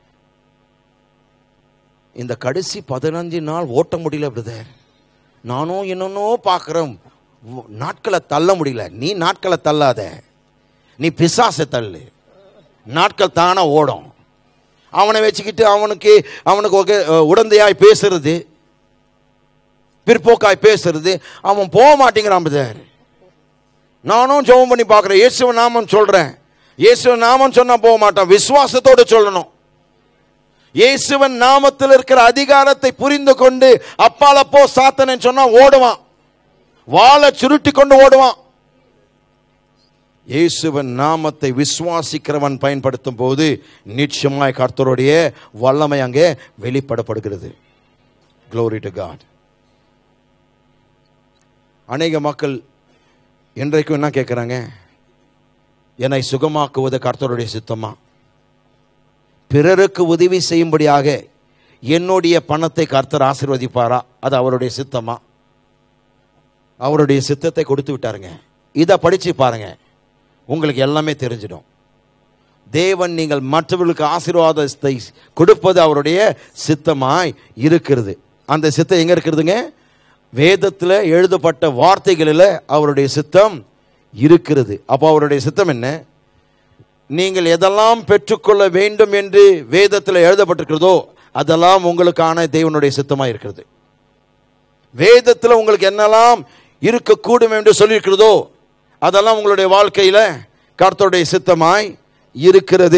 இந்த கடைசி பதினஞ்சு நாள் ஓட்ட முடியல பிரதர் நானும் என்னன்னோ பார்க்குறேன் நாட்களை தள்ள முடியல நீ நாட்களை தள்ளாத நீ பிசாசை தள்ளு நாட்கள் தானே ஓடும் அவனை வச்சுக்கிட்டு அவனுக்கு அவனுக்கு ஒரு, அஹ், உடந்தையாய் பேசுறது பிற்போக்காய் பேசுறது அவன் போக மாட்டேங்கிறான் பிரதர் நானும் ஜெபம் பண்ணி பார்க்குறேன் இயேசுவ நாமம் சொல்றேன் இயேசுவ நாமம் சொன்னா போக மாட்டான் விசுவாசத்தோடு சொல்லணும் இயேசுவன் நாமத்தில் இருக்கிற அதிகாரத்தை புரிந்து கொண்டு அப்பால போ சாத்தனன்னு சொன்னா ஓடுவான் வாளை சுருட்டி கொண்டு ஓடுவான் இயேசுவன் நாமத்தை விசுவாசிக்கிறவன் பயன்படுத்தும் போது நிச்சயமாய் கர்த்தருடைய வல்லமை அங்கே வெளிப்படப்படுகிறது glory to God அநேக மக்கள் இன்றைக்கும் என்ன கேட்குறாங்க என்னை சுகமாக்குவது கர்த்தருடைய சித்தமா பிறருக்கு உதவி செய்யும்படியாக என்னுடைய பணத்தை கர்த்தர் ஆசீர்வதிப்பாரா அது அவருடைய சித்தமா அவருடைய சித்தத்தை கொடுத்து விட்டாருங்க இதை படிச்சு பாருங்க உங்களுக்கு எல்லாமே தெரிஞ்சிடும் தேவன் நீங்கள் மற்றவர்களுக்கு ஆசீர்வாதத்தை கொடுப்பது அவருடைய சித்தமாய் இருக்கிறது அந்த சித்தம் எங்க இருக்கிறதுங்க வேதத்தில் எழுதப்பட்ட வார்த்தைகளில் அவருடைய சித்தம் இருக்கிறது அப்போ அவருடைய சித்தம் என்ன நீங்கள் எதெல்லாம் பெற்றுக்கொள்ள வேண்டும் என்று வேதத்தில் எழுதப்பட்டிருக்கிறதோ அதெல்லாம் உங்களுக்கான தேவனுடைய சித்தமாக இருக்கிறது வேதத்தில் உங்களுக்கு என்னெல்லாம் இருக்கக்கூடும் என்று சொல்லியிருக்கிறதோ அதெல்லாம் உங்களுடைய வாழ்க்கையில கர்த்தருடைய சித்தமாய் இருக்கிறது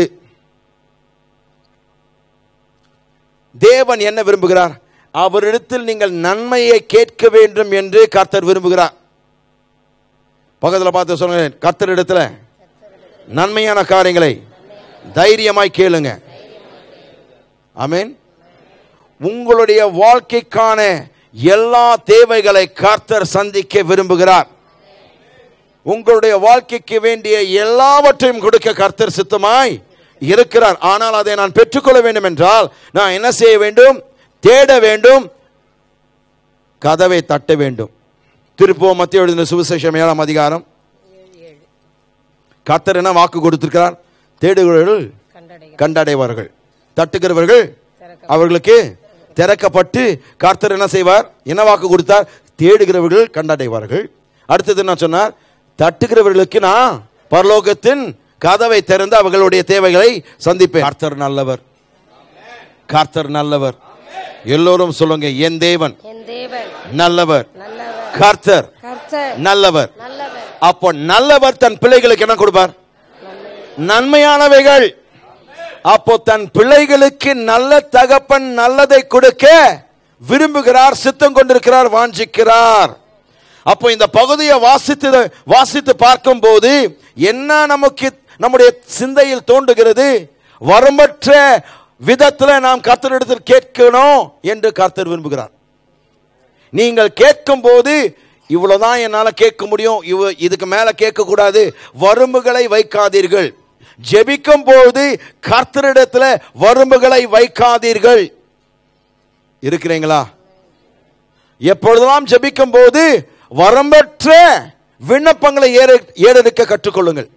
தேவன் என்ன விரும்புகிறார் அவரிடத்தில் நீங்கள் நன்மையை கேட்க வேண்டும் என்று கர்த்தர் விரும்புகிறார் பக்கத்தில் பார்த்து சொல்லுங்க கர்த்தரிடத்துல நன்மையான காரியங்களை தைரியமாய் கேளுங்க ஆமென் உங்களுடைய வாழ்க்கைக்கான எல்லா தேவைகளை கர்த்தர் சந்திக்க விரும்புகிறார் உங்களுடைய வாழ்க்கைக்கு வேண்டிய எல்லாவற்றையும் கொடுக்க கர்த்தர் சித்தமாய் இருக்கிறார் ஆனால் அதை நான் பெற்றுக்கொள்ள வேண்டும் என்றால் நான் என்ன செய்ய வேண்டும் தேட வேண்டும் கதவை தட்ட வேண்டும் திருப்போம் மத்திய எழுதின சுவிசேஷம் ஏழாம் அதிகாரம் கர்த்தர் என்ன வாக்கு கொடுத்திருக்கிறார் தேடுகிறவர்கள் கண்டடை கண்டடைவார்கள் தட்டுகிறவர்கள் அவர்களுக்கு திறக்கப்பட்டு கர்த்தர் என்ன செய்வார் என்ன வாக்கு கொடுத்தார் தேடுகிறவர்கள் கண்டடைவார்கள் அடுத்தது என்ன சொன்னார் தட்டுகிறவர்களுக்கு நான் பரலோகத்தின் கதவை திறந்து அவர்களுடைய தேவைகளை சந்திப்பேன் கர்த்தர் நல்லவர் கர்த்தர் நல்லவர் எல்லோரும் சொல்லுங்க என் தேவன் என் தேவன் நல்லவர் நல்லவர் கர்த்தர் கர்த்தர் நல்லவர் நல்லவர் அப்போ நல்லவர் தன் பிள்ளைகளுக்கு என்ன கொடுப்பார் நன்மையானவைகள் அப்போ தன் பிள்ளைகளுக்கு நல்ல தகப்பன் நல்லதை கொடுக்க விரும்புகிறார் சித்தம் கொண்டிருக்கிறார் வாஞ்சிக்கிறார் அப்போ இந்த பகுதியை வாசித்து வாசித்து பார்க்கும்போது என்ன நமக்கு நம்முடைய சிந்தையில் தோன்றுகிறது வரம்பற்ற விதத்தில் நாம் கர்த்தரிடத்தில் கேட்கணும் என்று கர்த்தர் விரும்புகிறார் நீங்கள் கேட்கும் போது இவ்வளவுதான் என்னால கேட்க முடியும் இவ இதுக்கு மேல கேட்க கூடாது வரம்புகளை வைக்காதீர்கள் ஜெபிக்கும் போது கர்த்தரிடத்துல வரம்புகளை வைக்காதீர்கள் இருக்கிறீங்களா எப்பொழுதெல்லாம் ஜெபிக்கும் போது வரம்பற்ற விண்ணப்பங்களை ஏற ஏறெடுக்க கற்றுக்கொள்ளுங்கள்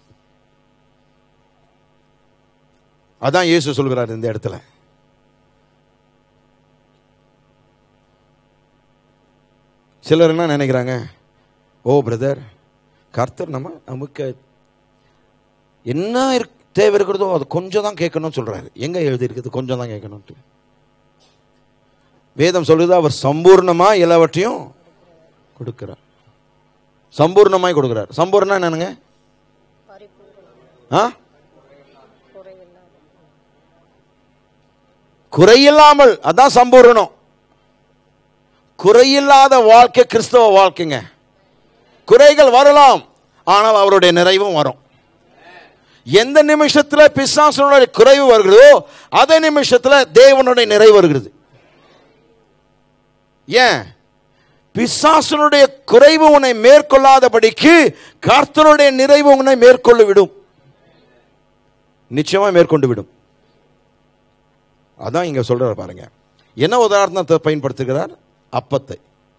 அதான் இயேசு சொல்கிறார் இந்த இடத்துல சிலர் என்ன நினைக்கிறாங்க ஓ பிரதர் கர்த்தர் நம்ம நமக்கு என்ன இருக்- தேவை இருக்கிறதோ அது கொஞ்சம் தான் கேட்கணும்னு சொல்றாரு எங்க எழுதி இருக்குது கொஞ்சம் தான் கேட்கணும்ட்டு வேதம் சொல்லுது அவர் சம்பூர்ணமா எல்லாவற்றையும் கொடுக்கிறார் சம்பூர்ணமாய் கொடுக்கிறார் சம்பூர்ணம் என்னங்க ஆ குறையில்லாமல் அதான் சம்பூர்ணம் குறையில்லாத வாழ்க்கை கிறிஸ்தவ வாழ்க்கைங்க குறைகள் வரலாம் ஆனால் அவருடைய நிறைவும் வரும் எந்த நிமிஷத்துல பிசாசனுடைய குறைவு வருகிறதோ அதே நிமிஷத்துல தேவனுடைய நிறைவு வருகிறது ஏன் பிசாசனுடைய குறைவு உன்னை மேற்கொள்ளாதபடிக்கு கர்த்தனுடைய நிறைவு உன்னை மேற்கொள்ள விடும் நிச்சயமா மேற்கொண்டு விடும் அதான் இங்க சொல்றாரு பாருங்க என்ன உதாரணத்தை பயன்படுத்துகிறார் அப்பத்தை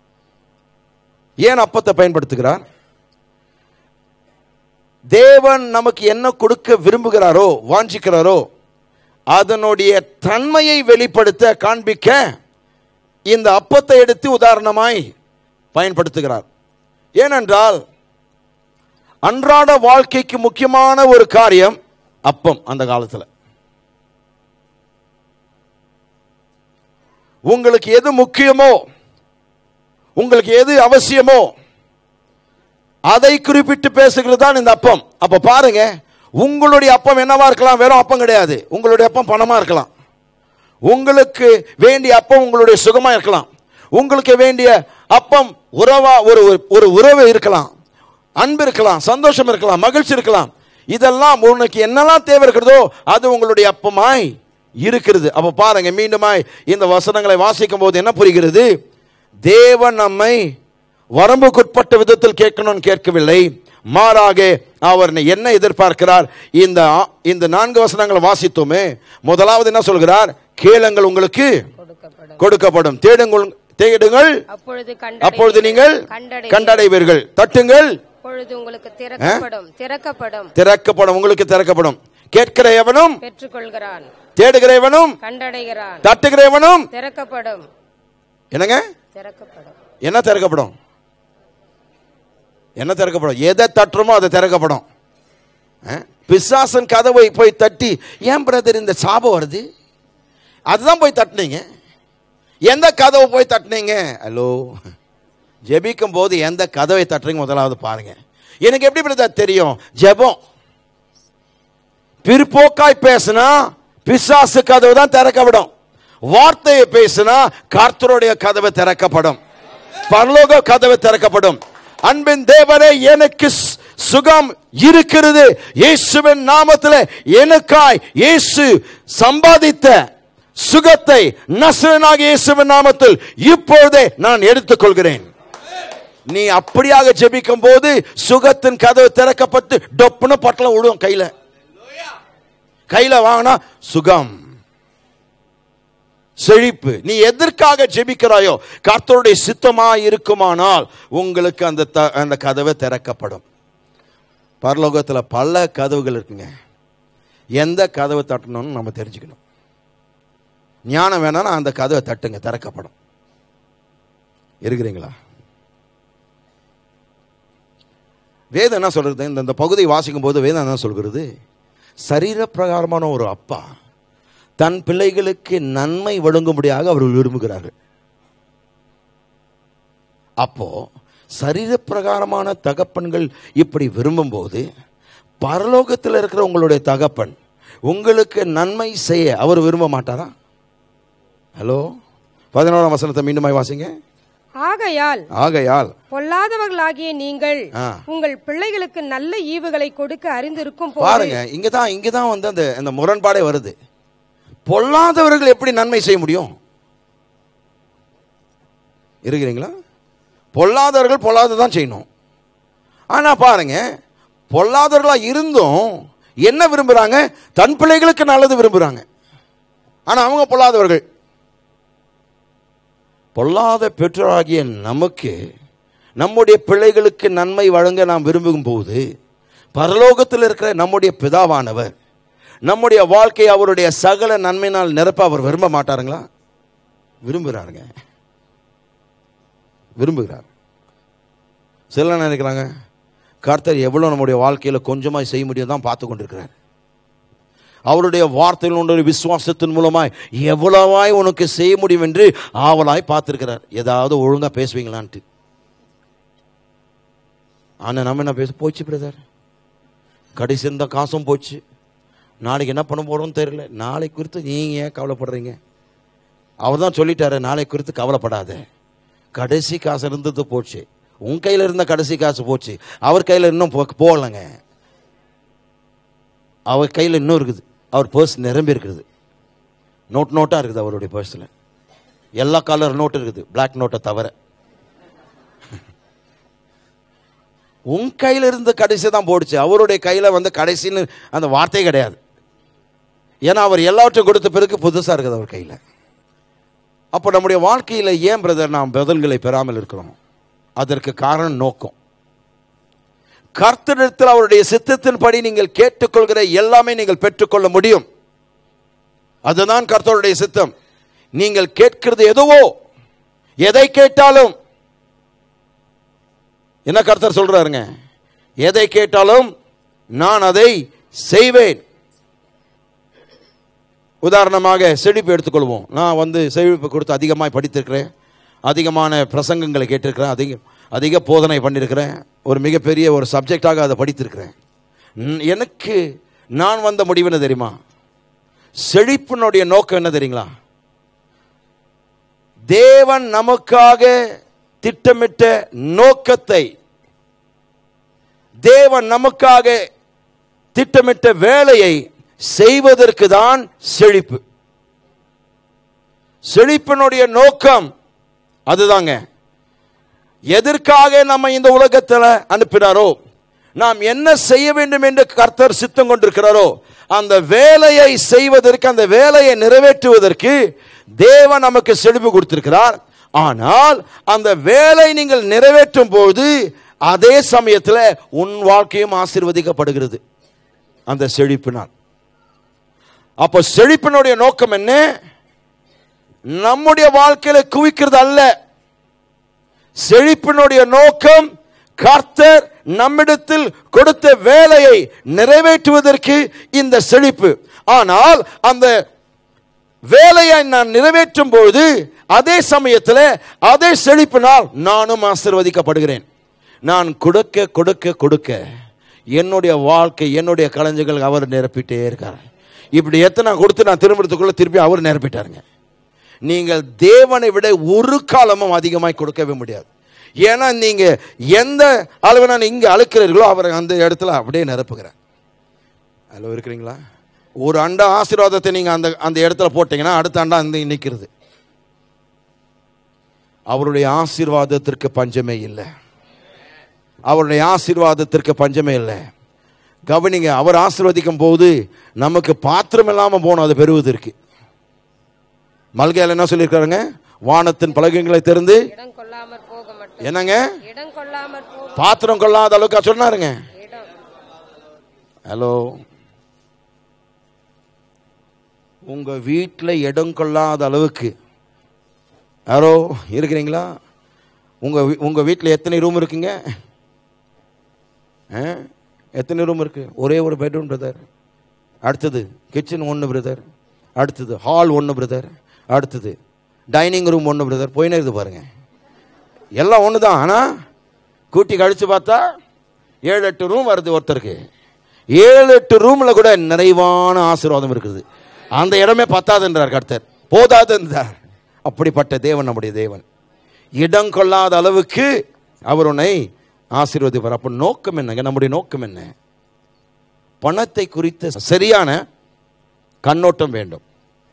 ஏன் அப்பத்தை பயன்படுத்துகிறார் தேவன் நமக்கு என்ன கொடுக்க விரும்புகிறாரோ வாஞ்சிக்கிறாரோ அதனுடைய தன்மையை வெளிப்படுத்த காண்பிக்க இந்த அப்பத்தை எடுத்து உதாரணமாய் பயன்படுத்துகிறார் ஏனென்றால் அன்றாட வாழ்க்கைக்கு முக்கியமான ஒரு காரியம் அப்பம் அந்த காலத்தில் உங்களுக்கு எது முக்கியமோ உங்களுக்கு எது அவசியமோ அதை குறிப்பிட்டு பேசுகிறது தான் இந்த அப்பம் அப்ப பாருங்க உங்களுடைய அப்பம் என்னவா இருக்கலாம் வெறும் அப்பம் கிடையாது உங்களுடைய அப்பம் பணமா இருக்கலாம் உங்களுக்கு வேண்டிய அப்பம் உங்களுடைய சுகமா இருக்கலாம் உங்களுக்கு வேண்டிய அப்பம் உறவா ஒரு ஒரு உறவு இருக்கலாம் அன்பு இருக்கலாம் சந்தோஷம் இருக்கலாம் மகிழ்ச்சி இருக்கலாம் இதெல்லாம் உனக்கு என்னெல்லாம் தேவை இருக்கிறதோ அது உங்களுடைய அப்பமாய் இருக்கிறது அப்ப பாருங்க மீண்டுமாய் இந்த வசனங்களை வாசிக்கும் போது என்ன புரிகிறது தேவன் நம்மை வரம்புக்குட்பட்ட விதத்தில் கேட்கணும்னு கேட்கவில்லை மாறாக அவர் என்ன எதிர்பார்க்கிறார் இந்த இந்த நான்கு வசனங்களை வாசித்தோமே முதலாவது என்ன சொல்கிறார் கேளுங்கள் உங்களுக்கு கொடுக்கப்படும் கொடுக்கப்படும் தேடுங்கள் தேடுங்கள் அப்பொழுது அப்பொழுது நீங்கள் கண்டடை கண்டடைவீர்கள் தட்டுங்கள் அப்பொழுது உங்களுக்கு திறக்கப்படும் திறக்கப்படும் திறக்கப்படும் உங்களுக்கு திறக்கப்படும் கேட்கிற எவனும் பெற்றுக்கொள்கிறான் தேடுகிற எவனும் கண்டடைகிறான் தட்டுகிற எவனும் திறக்கப்படும் என்னங்க திறக்கப்படும் என்ன திறக்கப்படும் என்ன திறக்கப்படும் எதை தட்டுறோமோ அதை திறக்கப்படும் அஹ்? பிசாசன் கதவை போய் தட்டி ஏன் பிரதர் இந்த சாபம் வருது அதுதான் போய் தட்டுனீங்க எந்த கதவை போய் தட்டுனீங்க ஹலோ ஜெபிக்கும் போது எந்த கதவை தட்டுறீங்க முதலாவது பாருங்க எனக்கு எப்படி பிரதர் தெரியும் ஜெபம் பிற்போக்காய் பேசினா பிசாசு கதவு தான் திறக்கப்படும் வார்த்தையை பேசினா கர்த்தருடைய கதவு திறக்கப்படும் பரலோக கதவு திறக்கப்படும் அன்பின் தேவனே எனக்கு சு- சுகம் இருக்கிறது இயேசுவின் நாமத்தில் எனக்காய் இயேசு சம்பாதித்த சுகத்தை நசரனாக இயேசுவின் நாமத்தில் இப்பொழுதே நான் எடுத்துக்கொள்கிறேன் நீ அப்படியாக ஜெபிக்கும் போது சுகத்தின் கதவு திறக்கப்பட்டு டொப்புன்னு பட்டலம் விடும் கையில கையில வாங்கினா சுகம் செழிப்பு நீ எதற்காக ஜெபிக்கிறாயோ கர்த்தருடைய சித்தமா இருக்குமானால் உங்களுக்கு அந்த த- அந்த கதவு திறக்கப்படும் பரலோகத்துல பல கதவுகள் இருக்குங்க எந்த கதவை தட்டணும்னு நம்ம தெரிஞ்சுக்கணும் ஞானம் வேணாம்னா அந்த கதவை தட்டுங்க திறக்கப்படும் இருக்கிறீங்களா வேதம் என்ன சொல்றது இந்த இந்த பகுதியை வாசிக்கும் போது வேதம் என்ன சொல்கிறது சரீர பிரகாரமான ஒரு அப்பா தன் பிள்ளைகளுக்கு நன்மை வழங்கும்படியாக அவர்கள் விரும்புகிறார்கள் அப்போ சரீர பிரகாரமான தகப்பன்கள் இப்படி விரும்பும்போது பரலோகத்தில் இருக்கிற உங்களுடைய தகப்பன் உங்களுக்கு நன்மை செய்ய அவர் விரும்ப மாட்டாரா ஹலோ பதினோராம் வசனத்தை மீண்டுமாய் வாசிங்க ஆகையால் ஆகையால் பொல்லாதவர்களாகிய நீங்கள் ஆ. உங்கள் பிள்ளைகளுக்கு நல்ல ஈவுகளை கொடுக்க அறிந்திருக்கும் போது பாருங்க இங்கதான் இங்கதான் வந்து அந்த அந்த முரண்பாடே வருது பொல்லாதவர்கள் எப்படி நன்மை செய்ய முடியும் இருக்கிறீங்களா பொல்லாதவர்கள் பொல்லாததான் செய்யணும் ஆனா பாருங்க பொல்லாதவர்களா இருந்தும் என்ன விரும்புறாங்க தன் பிள்ளைகளுக்கு நல்லது விரும்புறாங்க ஆனா அவங்க பொல்லாதவர்கள் பொல்லாத பெற்றோராகிய நமக்கு நம்முடைய பிள்ளைகளுக்கு நன்மை வழங்க நாம் விரும்பும் போது பரலோகத்தில் இருக்கிற நம்முடைய பிதாவானவர் நம்முடைய வாழ்க்கை அவருடைய சகல நன்மையினால் நிரப்ப அவர் விரும்ப மாட்டாருங்களா விரும்புகிறாருங்க விரும்புகிறார் சில நினைக்கிறாங்க கர்த்தர் எவ்வளோ நம்முடைய வாழ்க்கையில் கொஞ்சமாய் செய்ய முடியும் தான் பார்த்து கொண்டிருக்கிறார் அவருடைய வார்த்தையில் உள்ள விசுவாசத்தின் மூலமாய் எவ்வளவாய் உனக்கு செய்ய முடியும் என்று ஆவலாய் பார்த்திருக்கிறார் ஏதாவது ஒழுங்கா பேசுவீங்களான்ட்டு ஆனா நம்ம என்ன பேச போச்சு பிரதர் கடைசி இருந்த காசும் போச்சு நாளைக்கு என்ன பண்ண போறோம்னு தெரியல நாளை குறித்து நீங்க ஏன் கவலைப்படுறீங்க அவர் தான் சொல்லிட்டாரு நாளை குறித்து கவலைப்படாத கடைசி காசு இருந்தது போச்சு உன் கையில இருந்த கடைசி காசு போச்சு அவர் கையில இன்னும் போ- போகலைங்க அவர் கையில் இன்னும் இருக்குது அவர் பர்ஸ் நிரம்பி இருக்குது நோட் நோட்டாக இருக்குது அவருடைய பர்ஸில் எல்லா கலர் நோட் இருக்குது பிளாக் நோட்டை தவிர உன் கையில் இருந்த கடைசி தான் போடுச்சு அவருடைய கையில் வந்து கடைசின்னு அந்த வார்த்தையே கிடையாது ஏன்னா அவர் எல்லாவற்றையும் கொடுத்த பிறகு புதுசாக இருக்குது அவர் கையில் அப்போ நம்முடைய வாழ்க்கையில் ஏன் பிரதர் நாம் பதில்களை பெறாமல் இருக்கிறோம் அதற்கு காரணம் நோக்கம் கர்த்தரிடத்தில் அவருடைய சித்தத்தின்படி நீங்கள் கேட்டுக்கொள்கிற எல்லாமே நீங்கள் பெற்றுக்கொள்ள முடியும் அதுதான் கர்த்தருடைய சித்தம் நீங்கள் கேட்கிறது எதுவோ எதை கேட்டாலும் என்ன கர்த்தர் சொல்றாருங்க எதை கேட்டாலும் நான் அதை செய்வேன் உதாரணமாக செழிப்பு எடுத்துக்கொள்வோம் நான் வந்து செழிப்பு கொடுத்து அதிகமாக படித்திருக்கிறேன் அதிகமான பிரசங்கங்களை கேட்டிருக்கிறேன் அதிக அதிக போதனை பண்ணியிருக்கிறேன் ஒரு மிகப்பெரிய ஒரு சப்ஜெக்டாக அதை படித்திருக்கிறேன் ம், எனக்கு நான் வந்த முடிவு என்ன தெரியுமா செழிப்பினுடைய நோக்கம் என்ன தெரியுங்களா தேவன் நமக்காக திட்டமிட்ட நோக்கத்தை தேவன் நமக்காக திட்டமிட்ட வேலையை செய்வதற்கு தான் செழிப்பு செழிப்பினுடைய நோக்கம் அதுதாங்க எதற்காக நம்ம இந்த உலகத்தில் அனுப்பினாரோ நாம் என்ன செய்ய வேண்டும் என்று கர்த்தர் சித்தம் கொண்டிருக்கிறாரோ அந்த வேலையை செய்வதற்கு அந்த வேலையை நிறைவேற்றுவதற்கு தேவன் நமக்கு செழிப்பு கொடுத்திருக்கிறார் ஆனால் அந்த வேலை நீங்கள் நிறைவேற்றும் போது அதே சமயத்தில் உன் வாழ்க்கையும் ஆசீர்வதிக்கப்படுகிறது அந்த செழிப்பினால் அப்போ செழிப்பினுடைய நோக்கம் என்ன நம்முடைய வாழ்க்கையில குவிக்கிறது அல்ல செழிப்பினுடைய நோக்கம் கர்த்தர் நம்மிடத்தில் கொடுத்த வேலையை நிறைவேற்றுவதற்கு இந்த செழிப்பு ஆனால் அந்த வேலையை நான் நிறைவேற்றும் பொழுது அதே சமயத்தில் அதே செழிப்பினால் நானும் ஆசீர்வதிக்கப்படுகிறேன் நான் கொடுக்க கொடுக்க கொடுக்க என்னுடைய வாழ்க்கை என்னுடைய கலைஞர்கள் அவர் நிரப்பிட்டே இருக்கார் இப்படி எத்தனை நான் கொடுத்து நான் திரும்புறதுக்குள்ள திருப்பி அவர் நிரப்பிட்டாருங்க நீங்கள் தேவனை விட ஒரு காலமும் அதிகமாய் கொடுக்கவே முடியாது ஏன்னா நீங்க எந்த அளவு நான் இங்க அழுக்கிறீர்களோ அவர் அந்த இடத்துல அப்படியே நிரப்புகிறார் அதில் இருக்கிறீங்களா ஒரு அண்டா ஆசீர்வாதத்தை நீங்க அந்த அந்த இடத்துல போட்டீங்கன்னா அடுத்த அண்டா அந்த நிற்கிறது அவருடைய ஆசீர்வாதத்திற்கு பஞ்சமே இல்லை அவருடைய ஆசீர்வாதத்திற்கு பஞ்சமே இல்லை கவனிங்க அவர் ஆசீர்வதிக்கும் போது நமக்கு பாத்திரம் இல்லாமல் போகணும் அதை பெறுவதற்கு மல்கையில் என்ன சொல்லியிருக்காருங்க வானத்தின் பலகங்களை திறந்து இடம் கொள்ளாமற் போக மட்டும் என்னங்க இடம் கொள்ளாமற் போக பாத்திரம் கொள்ளாத அளவுக்கு சொன்னாருங்க இடம் ஹலோ உங்க வீட்டில் இடம் கொள்ளாத அளவுக்கு யாரோ இருக்கிறீங்களா உங்க வீ- உங்க வீட்டில் எத்தனை ரூம் இருக்குங்க ஆ? எத்தனை ரூம் இருக்கு ஒரே ஒரு பெட்ரூம் பிரதர் அடுத்தது கிச்சன் ஒன்று பிரதர் அடுத்தது ஹால் ஒன்று பிரதர் அடுத்தது டைனிங் ரூம் ஒன்று பிரதர் போயினே இருக்குது பாருங்க எல்லாம் ஒன்று தான் ஆனால் கூட்டி கழிச்சு பார்த்தா ஏழு எட்டு ரூம் வருது ஒருத்தருக்கு ஏழு எட்டு ரூமில் கூட நிறைவான ஆசீர்வாதம் இருக்குது அந்த இடமே பத்தாதுன்றார் கர்த்தர் போதாது என்றார் அப்படிப்பட்ட தேவன் நம்முடைய தேவன் இடம் கொள்ளாத அளவுக்கு அவர் உன்னை ஆசீர்வதிப்பார் அப்போ நோக்கம் என்னங்க நம்முடைய நோக்கம் என்ன பணத்தை குறித்த சரியான கண்ணோட்டம் வேண்டும்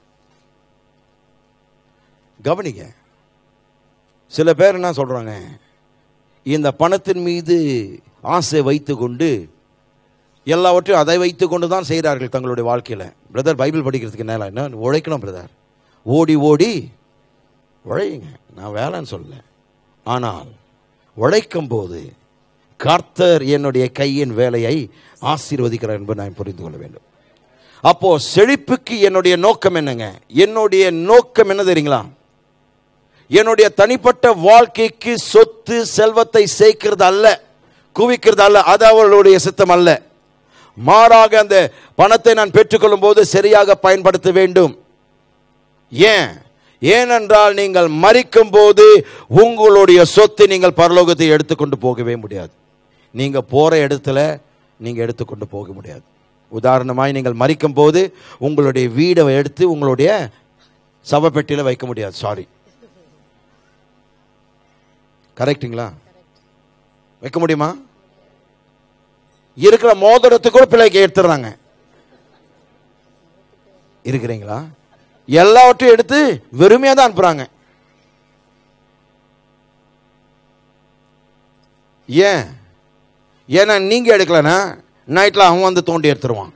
கவனிங்க சில பேர் என்ன சொல்றாங்க இந்த பணத்தின் மீது ஆசை வைத்துக்கொண்டு எல்லாவற்றையும் அதை வைத்துக்கொண்டு தான் செய்கிறார்கள் தங்களுடைய வாழ்க்கையில் பிரதர் பைபிள் படிக்கிறதுக்கு என்ன என்ன உழைக்கணும் பிரதர் ஓடி ஓடி உழையுங்க நான் வேலைன்னு சொல்லல ஆனால் உழைக்கும் போது கர்த்தர் என்னுடைய கையின் வேலையை ஆசீர்வதிக்கிறார் என்பதை நான் புரிந்து கொள்ள வேண்டும் அப்போ செழிப்புக்கு என்னுடைய நோக்கம் என்னங்க என்னுடைய நோக்கம் என்ன தெரியுங்களா என்னுடைய தனிப்பட்ட வாழ்க்கைக்கு சொத்து செல்வத்தை சேர்க்கிறது அல்ல குவிக்கிறது அல்ல அது அவர்களுடைய சித்தம் அல்ல மாறாக அந்த பணத்தை நான் பெற்றுக்கொள்ளும் போது சரியாக பயன்படுத்த வேண்டும் ஏன் ஏனென்றால் நீங்கள் மறிக்கும் போது உங்களுடைய சொத்தை நீங்கள் பரலோகத்தை எடுத்துக்கொண்டு போகவே முடியாது நீங்க போற இடத்துல நீங்க எடுத்துக்கொண்டு போக முடியாது உதாரணமாய் நீங்கள் மறிக்கும் போது உங்களுடைய வீடை எடுத்து உங்களுடைய சவப்பெட்டியில வைக்க முடியாது சாரி கரெக்ட்டுங்களா வைக்க முடியுமா இருக்கிற மோதிரத்துக்கு கூட பிள்ளைக்கு எடுத்துடுறாங்க இருக்கிறீங்களா எல்லாவற்றையும் எடுத்து வெறுமையா தான் அனுப்புறாங்க ஏன் ஏன்னா நீங்க எடுக்கலனா நைட்ல அவன் வந்து தோண்டி எடுத்துருவான்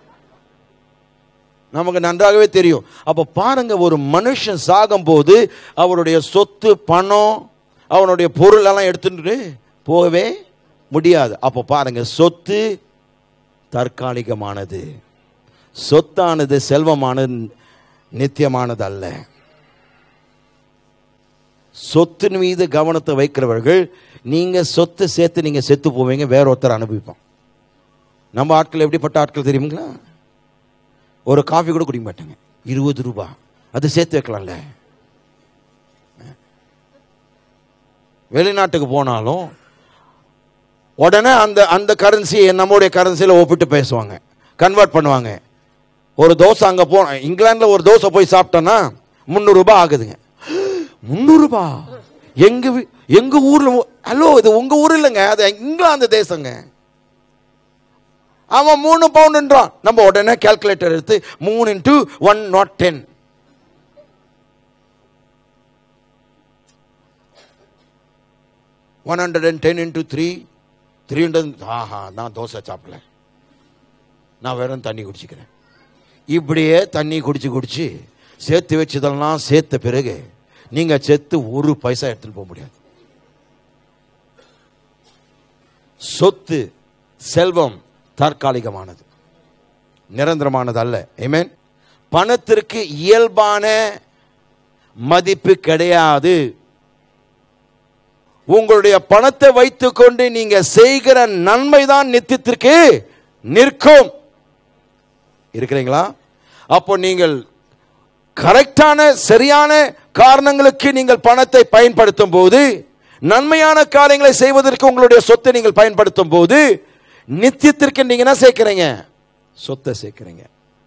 நமக்கு நன்றாகவே தெரியும் அப்ப பாருங்க ஒரு மனுஷன் சாகும்போது அவருடைய சொத்து பணம் அவனுடைய பொருள் எல்லாம் எடுத்துட்டு போகவே முடியாது அப்போ பாருங்க சொத்து தற்காலிகமானது சொத்தானது செல்வமானது நித்தியமானது அல்ல சொத்தின் மீது கவனத்தை வைக்கிறவர்கள் நீங்க சொத்தை சேர்த்து நீங்க செத்து போவீங்க வேற ஒருத்தர் அனுபவிப்போம் நம்ம ஆட்கள் எப்படிப்பட்ட ஆட்கள் தெரியுங்களா ஒரு காஃபி கூட குடிக்க மாட்டாங்க இருபது ரூபாய் அது சேர்த்து வைக்கலாம்ல வெளிநாட்டுக்கு போனாலும் உடனே அந்த அந்த கரன்சியை நம்முடைய கரன்சியில் ஒப்பிட்டு பேசுவாங்க கன்வெர்ட் பண்ணுவாங்க ஒரு தோசை அங்கே போ இங்கிலாந்தில் ஒரு தோசை போய் சாப்பிட்டோன்னா முந்நூறுரூபா ஆகுதுங்க முந்நூறுரூபா எங்க வீ- எங்க ஊர்ல ஹலோ இது உங்க ஊர் இல்லைங்க அது இங்கிலாந்து தேசங்க அவன் மூணு பவுண்டுன்றான் நம்ம உடனே கால்குலேட்டர் எடுத்து மூணு into one not ten one hundred and ten into three three hundred ஆஹா நான் தோசை சாப்பிடல நான் வெறும் தண்ணி குடிச்சிக்கிறேன் இப்படியே தண்ணி குடிச்சு குடிச்சு சேர்த்து வச்சதெல்லாம் சேர்த்த பிறகு நீங்க செத்து ஒரு பைசா எடுத்துட்டு போக முடியாது சொத்து செல்வம் தற்காலிகமானது நிரந்தரமானது அல்ல Amen பணத்திற்கு இயல்பான மதிப்பு கிடையாது உங்களுடைய பணத்தை வைத்துக்கொண்டு நீங்க செய்கிற நன்மை தான் நித்தியத்திற்கு நிற்கும் இருக்கிறீங்களா அப்போ நீங்கள் கரெக்டான சரியான காரணங்களுக்கு நீங்கள் பணத்தை பயன்படுத்தும் போது நன்மையான காரியங்களை செய்வதற்கு உங்களுடைய சொத்தை நீங்கள் பயன்படுத்தும் போது நித்தியத்திற்கு நீங்க என்ன சேர்க்கிறீங்க சொத்தை சேர்க்கிறீங்க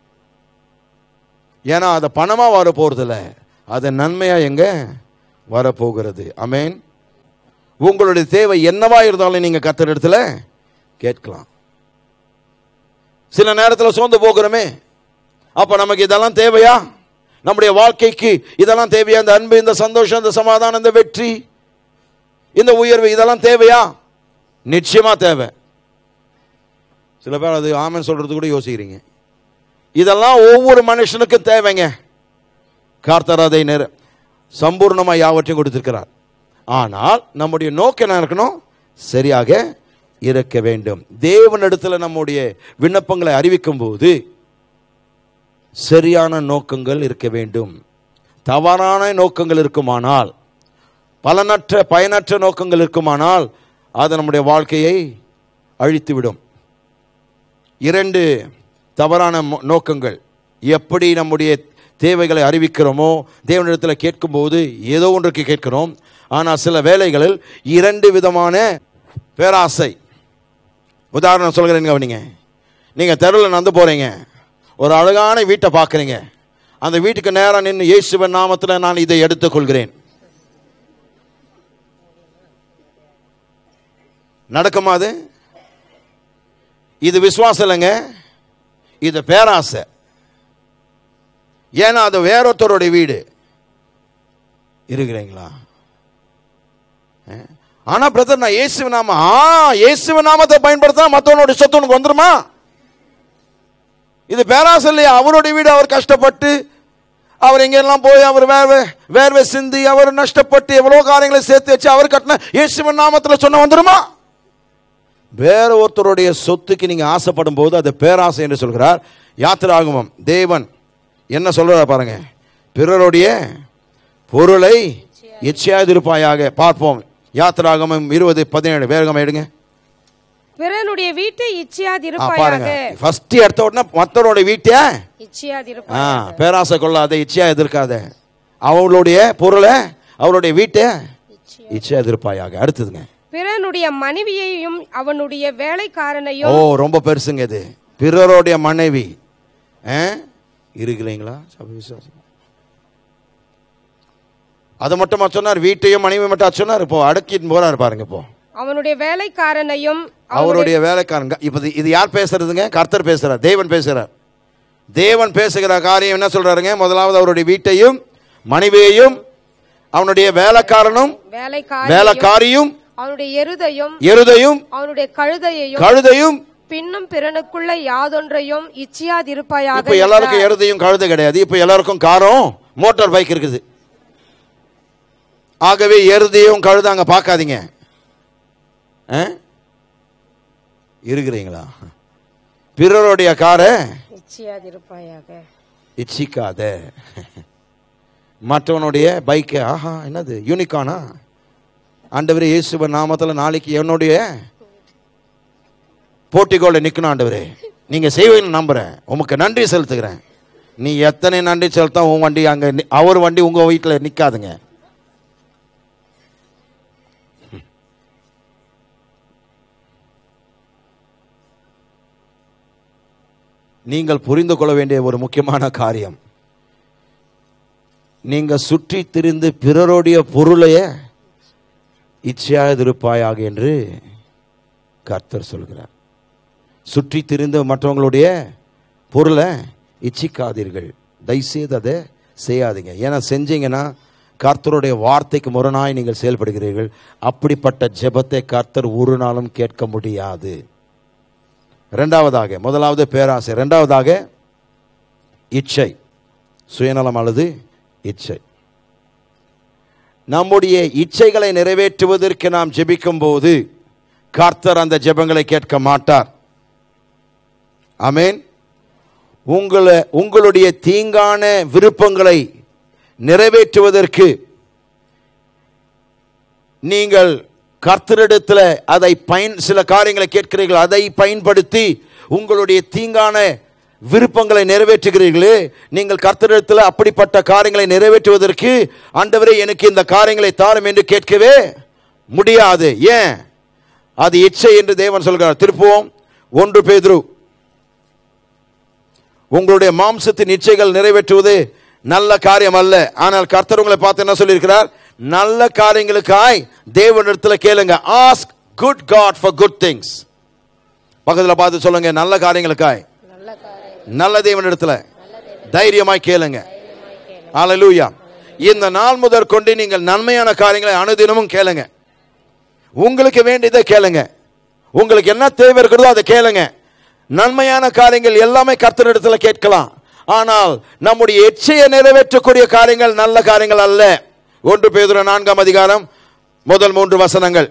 ஏன்னா அது பணமா வர போறதில்ல அது நன்மையா எங்க வரப்போகிறது அமேன் உங்களுடைய தேவை என்னவா இருந்தாலும் நீங்க கத்தர் இடத்துல கேட்கலாம் சில நேரத்தில் சோர்ந்து போகிறோமே அப்ப நமக்கு இதெல்லாம் தேவையா நம்முடைய வாழ்க்கைக்கு இதெல்லாம் தேவையா இந்த அன்பு இந்த சந்தோஷம் இந்த சமாதானம் இந்த வெற்றி இந்த உயர்வு இதெல்லாம் தேவையா நிச்சயமா தேவை சில பேர் அது ஆமன் சொல்றது கூட யோசிக்கிறீங்க இதெல்லாம் ஒவ்வொரு மனுஷனுக்கும் தேவைங்க கார்த்தர் அதை நிற சம்பூர்ணமாக யாவற்றையும் கொடுத்திருக்கிறார் ஆனால் நம்முடைய நோக்கம் என்ன இருக்கணும் சரியாக இருக்க வேண்டும் தேவனிடத்தில் நம்முடைய விண்ணப்பங்களை அறிவிக்கும் போது சரியான நோக்கங்கள் இருக்க வேண்டும் தவறான நோக்கங்கள் இருக்குமானால் பலனற்ற பயனற்ற நோக்கங்கள் இருக்குமானால் அது நம்முடைய வாழ்க்கையை அழித்துவிடும் இரண்டு தவறான மோ- நோக்கங்கள் எப்படி நம்முடைய தேவைகளை அறிவிக்கிறோமோ தேவனிடத்தில் கேட்கும்போது ஏதோ ஒன்றுக்கு கேட்கிறோம் ஆனால் சில வேளைகளில் இரண்டு விதமான பேராசை உதாரணம் சொல்கிறேன் கவனிங்க நீங்கள் தெருவில் நடந்து போகிறீங்க ஒரு அழகான வீட்டை பார்க்குறீங்க அந்த வீட்டுக்கு நேராக நின்று இயேசுவின் நாமத்தில் நான் இதை எடுத்துக்கொள்கிறேன் நடக்குமா அது இது விசுவாசம் இல்லைங்க இது பேராசை ஏன்னா அது வேறொருத்தருடைய வீடு இருக்கிறீங்களா அஹ்? ஆனா பிரதர் நான் இயேசுவ நாம ஆ இயேசுவ நாமத்தை பயன்படுத்தா மற்றவனுடைய சொத்து உனக்கு வந்துருமா இது பேராசை இல்லையா அவருடைய வீடு அவர் கஷ்டப்பட்டு அவர் எங்கெல்லாம் போய் அவர் வேர்வை வேர்வை சிந்தி அவர் நஷ்டப்பட்டு எவ்வளோ காரியங்களை சேர்த்து வச்சு அவர் கட்டின இயேசுவன் நாமத்தில் சொன்ன வந்துருமா வேற ஒருத்தருடைய சொத்துக்கு நீங்க ஆசைப்படும் போது அது பேராசை என்று சொல்கிறார் யாத்திராகமம் தேவன் என்ன சொல்றார் பாருங்க பிறருடைய பொருளை இச்சையாதிருப்பாயாக பார்ப்போம் யாத்திராகமம் இருபது பதினேழு வேகமா எடுங்க பிறனுடைய வீட்டை ஆ, இச்சையாதிருப்பாயாக பாருங்க ஃபர்ஸ்ட் எடுத்த உடனே மற்றவரோட வீட்டை ஆ இச்சையாதிருப்பாயாக பேராசை கொள்ளாத இச்சையா எதிர்க்காத அவளுடைய பொருளை அவளுடைய வீட்டை இச்சையா எதிர்ப்பாயாக அடுத்ததுங்க பிறனுடைய மனைவியையும் அவனுடைய ஓ வேலைக்காரனையும் ரொம்ப பெருசுங்க இது பிறருடைய மனைவி ஆ? இருக்கிறீங்களா சபை விசுவாசம் அது மட்டுமா சொன்னார் வீட்டையும் மனைவி மட்டும் சொன்னார் இப்போ அடக்கிட்டு போறாரு பாருங்க இப்போ அவனுடைய வேலைக்காரனையும் அவருடைய வேலைக்காரங்க இப்ப இது- இது யார் பேசுறதுங்க கர்த்தர் பேசுறார் தேவன் பேசுறார் தேவன் பேசுகிற காரியம் என்ன சொல்றாருங்க முதலாவது அவருடைய வீட்டையும் மனைவியையும் அவனுடைய வேலைக்காரனும் வேலைக்காரனையும் வேலைக்காரியும் அவனுடைய எருதையும் எருதையும் அவனுடைய கழுதையையும் கழுதையும் பின்னும் பிறனுக்குள்ள யாதொன்றையும் இச்சையாதிருப்பாயாக இப்ப எல்லாருக்கும் எருதையும் கழுதை கிடையாது இப்ப எல்லாருக்கும் காரும் மோட்டார் பைக் இருக்குது ஆகவே எருதையும் கழுதை அங்க பார்க்காதீங்க ஆ? இருக்கிறீங்களா பிறருடைய காரை இச்சையாதிருப்பாயாக இச்சிக்காத மற்றவனுடைய பைக்கு ஆஹா என்னது யூனிகானா ஆண்டவரே இயேசுவ நாமத்தில் நாளைக்கு என்னுடைய போட்டிகோல நிற்கணும் ஆண்டவரே நீங்க செய்வீங்கன்னு நம்புறேன் உமக்கு நன்றி செலுத்துகிறேன் நீ எத்தனை நன்றி செலுத்தா உன் வண்டி அங்க நி- அவர் வண்டி உங்க வீட்டில் நிக்காதுங்க நீங்கள் புரிந்து கொள்ள வேண்டிய ஒரு முக்கியமான காரியம் நீங்க சுற்றி திரிந்து பிறருடைய பொருளைய இச்சையாதிருப்பாயாக என்று கர்த்தர் சொல்கிறார் சுற்றி திரிந்து மற்றவங்களுடைய பொருளை இச்சிக்காதீர்கள் தயவுசெய்து அதை செய்யாதீங்க ஏன்னா செஞ்சீங்கன்னா கர்த்தருடைய வார்த்தைக்கு முரணாய் நீங்கள் செயல்படுகிறீர்கள் அப்படிப்பட்ட ஜெபத்தை கர்த்தர் ஒரு நாளும் கேட்க முடியாது ரெண்டாவதாக முதலாவது பேராசை ரெண்டாவதாக இச்சை சுயநலம் அல்லது இச்சை நம்முடைய இச்சைகளை நிறைவேற்றுவதற்கு நாம் ஜெபிக்கும் போது கர்த்தர் அந்த ஜெபங்களை கேட்க மாட்டார் ஆமென் உங்களை உங்களுடைய தீங்கான விருப்பங்களை நிறைவேற்றுவதற்கு நீங்கள் கர்த்தரிடத்தில் அதை பயன் சில காரியங்களை கேட்கிறீர்கள் அதை பயன்படுத்தி உங்களுடைய தீங்கான விருப்பங்களை நிறைவேற்றுகிறீர்களே நீங்கள் கர்த்தரிடத்தில் அப்படிப்பட்ட காரியங்களை நிறைவேற்றுவதற்கு ஆண்டவரே எனக்கு இந்த காரியங்களை தாரும் என்று கேட்கவே முடியாது ஏன் அது இச்சை என்று தேவன் சொல்கிறார் திருப்புவோம் ஒன்று பேதுரு உங்களுடைய மாம்சத்தின் இச்சைகள் நிறைவேற்றுவது நல்ல காரியம் அல்ல ஆனால் கர்த்தர் உங்களை பார்த்து என்ன சொல்லியிருக்கிறார் நல்ல காரியங்களுக்காய் தேவனிடத்தில் கேளுங்க ask good God for good things பக்கத்தில் பார்த்து சொல்லுங்க நல்ல காரியங்களுக்காய் நல்ல காரியம் நல்ல தேவனிடத்தில் தைரியமாய் கேளுங்க ஹalleluya இந்த நாள் முதற் கொண்டு நீங்கள் நன்மையான காரியங்களை அனுதினமும் கேளுங்க உங்களுக்கு வேண்டியதை கேளுங்க உங்களுக்கு என்ன தேவை இருக்கிறதோ அதை கேளுங்க நன்மையான காரியங்கள் எல்லாமே கர்த்தரிடத்துல கேட்கலாம் ஆனால் நம்முடைய எச்சையை நிறைவேற்றக்கூடிய காரியங்கள் நல்ல காரியங்கள் அல்ல ஒன்று பேதுரு நான்காம் அதிகாரம் முதல் மூன்று வசனங்கள்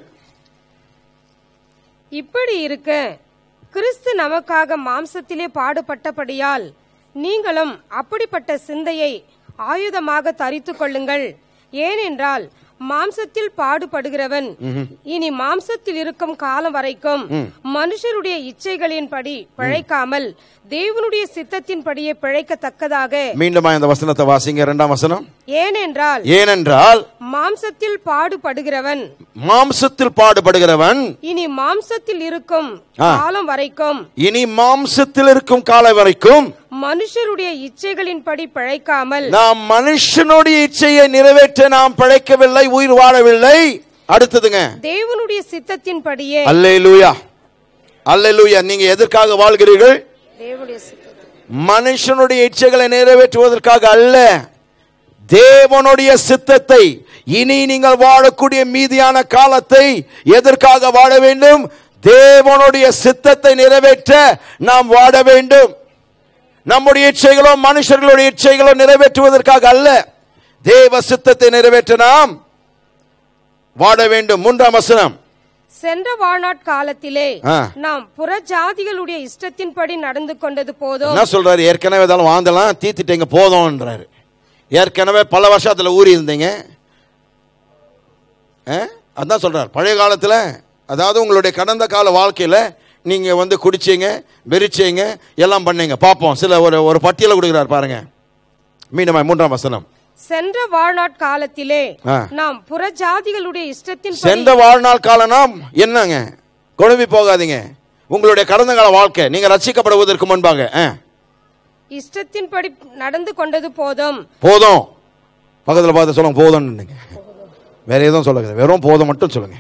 இப்படி இருக்க கிறிஸ்து நமக்காக மாம்சத்திலே பாடுபட்டபடியால் நீங்களும் அப்படிப்பட்ட சிந்தையை ஆயுதமாக தரித்துக் கொள்ளுங்கள் ஏனென்றால் மாம்சத்தில் பாடுபடுகிறவன் இனி மாம்சத்தில் இருக்கும் காலம் வரைக்கும் மனுஷருடைய இச்சைகளின்படி பிழைக்காமல் தேவனுடைய சித்தத்தின்படியே பிழைக்கத்தக்கதாக மீண்டும் இந்த வசனத்தை வாசிங்க இரண்டாம் வசனம் ஏனென்றால் ஏனென்றால் மாம்சத்தில் பாடுபடுகிறவன் மாம்சத்தில் பாடுபடுகிறவன் இனி மாம்சத்தில் இருக்கும் ஆ. காலம் வரைக்கும் இனி மாம்சத்தில் இருக்கும் காலம் வரைக்கும் மனுஷருடைய இச்சைகளின்படி பிழைக்காமல் நாம் மனுஷனுடைய இச்சையை நிறைவேற்ற நாம் பிழைக்கவில்லை உயிர் வாழவில்லை அடுத்ததுங்க தேவனுடைய சித்தத்தின்படியே அல்லேலூயா அல்லேலூயா நீங்க எதற்காக வாழ்கிறீர்கள் தேவனுடைய சித்தத்தின் மனுஷனுடைய இச்சைகளை நிறைவேற்றுவதற்காக அல்ல தேவனுடைய சித்தத்தை இனி நீங்கள் வாழக்கூடிய மீதியான காலத்தை எதற்காக வாழ வேண்டும் தேவனுடைய சித்தத்தை நிறைவேற்ற நாம் வாழ வேண்டும் நம்முடைய இச்சைகளோ மனுஷர்களுடைய இச்சைகளோ நிறைவேற்றுவதற்காக அல்ல தேவ சித்தத்தை நிறைவேற்ற நாம் வாழ வேண்டும் மூன்றாம் வசனம் சென்ற வாழ்நாட் காலத்திலே ஆ. நாம் புறஜாதிகளுடைய இஷ்டத்தின்படி நடந்து கொண்டது போதும் என்ன சொல்றாரு ஏற்கனவே இதெல்லாம் வாழ்ந்தலாம் தீத்துட்டீங்க போதும்ன்றாரு ஏற்கனவே பல வருஷம் அதுல ஊறி இருந்தீங்க ஆ? அதான் சொல்றார் பழைய காலத்துல அதாவது உங்களுடைய கடந்த கால வாழ்க்கையில நீங்க வந்து குடிச்சீங்க வெறிச்சீங்க எல்லாம் பண்ணீங்க பார்ப்போம் சில ஒரு ஒரு பட்டியலை கொடுக்கிறார் பாருங்க மீண்டும் மூன்றாம் வசனம் சென்ற வாழ்நாட் காலத்திலே ஆ. நாம் புறஜாதிகளுடைய இஷ்டத்தின் சென்ற வாழ்நாள் காலம்னா என்னங்க குழம்பி போகாதீங்க உங்களுடைய கடந்த கால வாழ்க்கை நீங்க ரட்சிக்கப்படுவதற்கு முன்பாக ஆ, இஷ்டத்தின்படி நடந்து கொண்டது போதும் போதும் பக்கத்துல பார்த்து சொல்லுங்க போதும்னு வேற எதுவும் சொல்லுங்க வெறும் போதும் மட்டும் சொல்லுங்க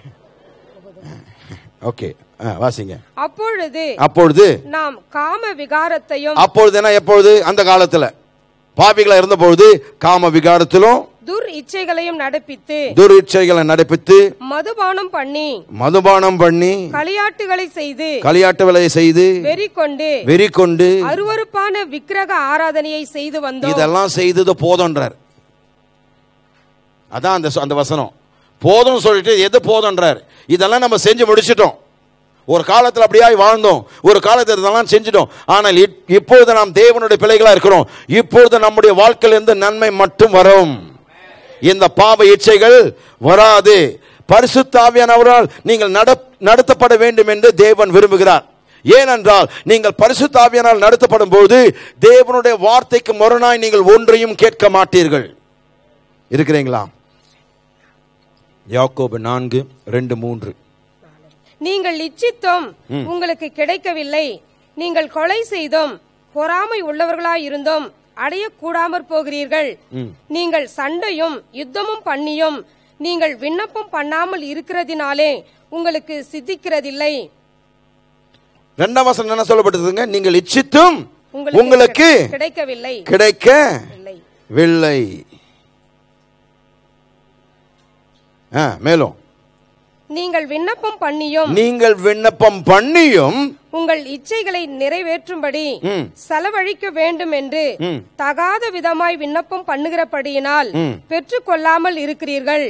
ஓகே வாசிங்க அப்பொழுது அப்பொழுது நாம் காம விகாரத்தையும் அப்பொழுது என்ன எப்பொழுது அந்த காலத்துல பாவிகளா இருந்த பொழுது காம விகாரத்திலும் துர் இச்சைகளையும் நடப்பித்து துரிச்சைகளை நடப்பித்து மதுபானம் பண்ணி மதுபானம் பண்ணி களியாட்டுகளை செய்து களியாட்டு வேலையை செய்து வெறி கொண்டு வெறி கொண்டு அருவருப்பான விக்கிரக ஆராதனையை செய்து வந்தோம் இதெல்லாம் செய்தது போதும்ன்றார் அதான் அந்த அந்த வசனம் போதும் சொல்லிட்டு எது போதும்ன்றார் இதெல்லாம் நம்ம செஞ்சு முடிச்சிட்டோம் ஒரு காலத்தில் அப்படியாய் வாழ்ந்தோம் ஒரு காலத்தில் இதெல்லாம் செஞ்சிட்டோம் ஆனால் இப்- இப்பொழுது நாம் தேவனுடைய பிள்ளைகளா இருக்கிறோம் இப்பொழுது நம்முடைய வாழ்க்கையிலிருந்து நன்மை மட்டும் வரும் இந்த பாவ இச்சைகள் வராது பரிசுத்தாவியானவரால் நீங்கள் நட நடத்தப்பட வேண்டும் என்று தேவன் விரும்புகிறார் ஏனென்றால் நீங்கள் பரிசுத்தாவியானால் நடத்தப்படும் போது தேவனுடைய வார்த்தைக்கு முரணாய் நீங்கள் ஒன்றையும் கேட்க மாட்டீர்கள் இருக்கிறீங்களா யாக்கோபு நான்கு ரெண்டு மூன்று நீங்கள் இச்சித்தும் உங்களுக்கு கிடைக்கவில்லை நீங்கள் கொலை செய்தும் பொறாமை உள்ளவர்களாய் இருந்தும் அடையக்கூடாமற் போகிறீர்கள் நீங்கள் சண்டையும் யுத்தமும் பண்ணியும் நீங்கள் விண்ணப்பம் பண்ணாமல் இருக்கிறதினாலே உங்களுக்கு சித்திக்கிறதில்லை ரெண்டாம் வசனம் என்ன சொல்லப்பட்டதுங்க நீங்கள் இச்சித்தும் உங்களுக்கு உங்களுக்கு கிடைக்கவில்லை கிடைக்க இல்லை வில்லை ஆ, மேலும் நீங்கள் விண்ணப்பம் பண்ணியும் நீங்கள் விண்ணப்பம் பண்ணியும் உங்கள் இச்சைகளை நிறைவேற்றும்படி ம். செலவழிக்க வேண்டும் என்று ம். தகாத விதமாய் விண்ணப்பம் பண்ணுகிறபடியினால் ம். பெற்றுக்கொள்ளாமல் இருக்கிறீர்கள்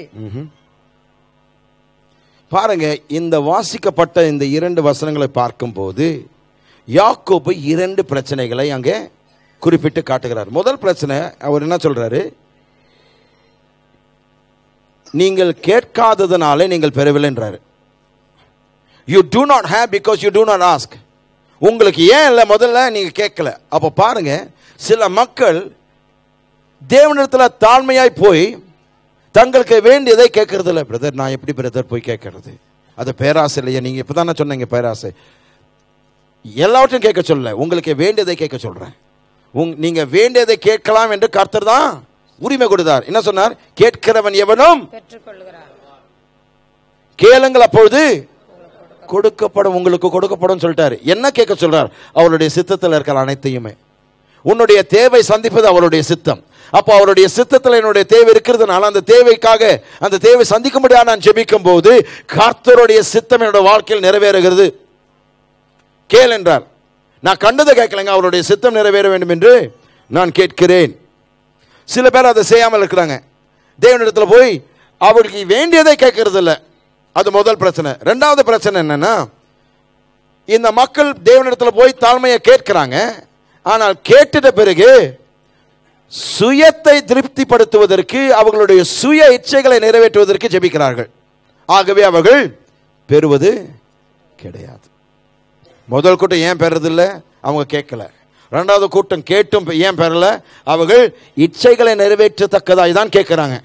பாருங்க இந்த வாசிக்கப்பட்ட இந்த இரண்டு வசனங்களை பார்க்கும்போது யாக்கோபு இரண்டு பிரச்சனைகளை அங்கே குறிப்பிட்டு காட்டுகிறார் முதல் பிரச்சனை அவர் என்ன சொல்றாரு நீங்கள் கேட்காததுனாலே நீங்கள் பெறவில்லைன்றாரு you do not have because you do not ask உங்களுக்கு ஏன் இல்லை முதல்ல நீங்க கேட்கல அப்ப பாருங்க சில மக்கள் தேவனிடத்துல தாழ்மையாய் போய் தங்களுக்கு வேண்டியதை கேட்கறது இல்லை பிரதர் நான் எப்படி பிரதர் போய் கேட்கறது அது பேராசை இல்லையா நீங்க இப்பதானே சொன்னீங்க பேராசை எல்லாவற்றையும் கேட்க சொல்லல உங்களுக்கு வேண்டியதை கேட்க சொல்றேன் உங் நீங்க வேண்டியதை கேட்கலாம் என்று கர்த்தர் தான் உரிமை கொடுத்தார் என்ன சொன்னார் கேட்கிறவன் எவனும் பெற்றுக்கொள்கிறார் கேளுங்கள் அப்பொழுது கொடுக்கப்படும் உங்களுக்கு கொடுக்கப்படும் சொல்லிட்டாரு என்ன கேட்க சொல்றார் அவருடைய சித்தத்தில் இருக்கிற அனைத்தையுமே உன்னுடைய தேவை சந்திப்பது அவருடைய சித்தம் அப்போ அவருடைய சித்தத்தில் என்னுடைய தேவை இருக்கிறதுனால அந்த தேவைக்காக அந்த தேவை சந்திக்க முடியாது நான் ஜெபிக்கும் போது கர்த்தருடைய சித்தம் என்னோட வாழ்க்கையில் நிறைவேறுகிறது கேள் என்றார் நான் கண்டதை கேட்கலைங்க அவருடைய சித்தம் நிறைவேற வேண்டும் என்று நான் கேட்கிறேன் சில பேர் அதை செய்யாமல் இருக்கிறாங்க தேவனிடத்துல போய் அவருக்கு வேண்டியதை கேட்கறது இல்ல அது முதல் பிரச்சனை ரெண்டாவது பிரச்சனை என்னன்னா இந்த மக்கள் தேவனிடத்துல போய் தாழ்மையை கேட்கிறாங்க ஆனால் கேட்டுட்ட பிறகு சுயத்தை திருப்திப்படுத்துவதற்கு அவர்களுடைய சுய இச்சைகளை நிறைவேற்றுவதற்கு ஜெபிக்கிறார்கள் ஆகவே அவர்கள் பெறுவது கிடையாது முதல் கூட்டம் ஏன் பெறதில்ல அவங்க கேட்கல ரெண்டாவது கூட்டம் கேட்டும் ஏன் பெறல அவர்கள் இச்சைகளை நிறைவேற்றத்தக்கதாய் தான் கேட்கிறாங்க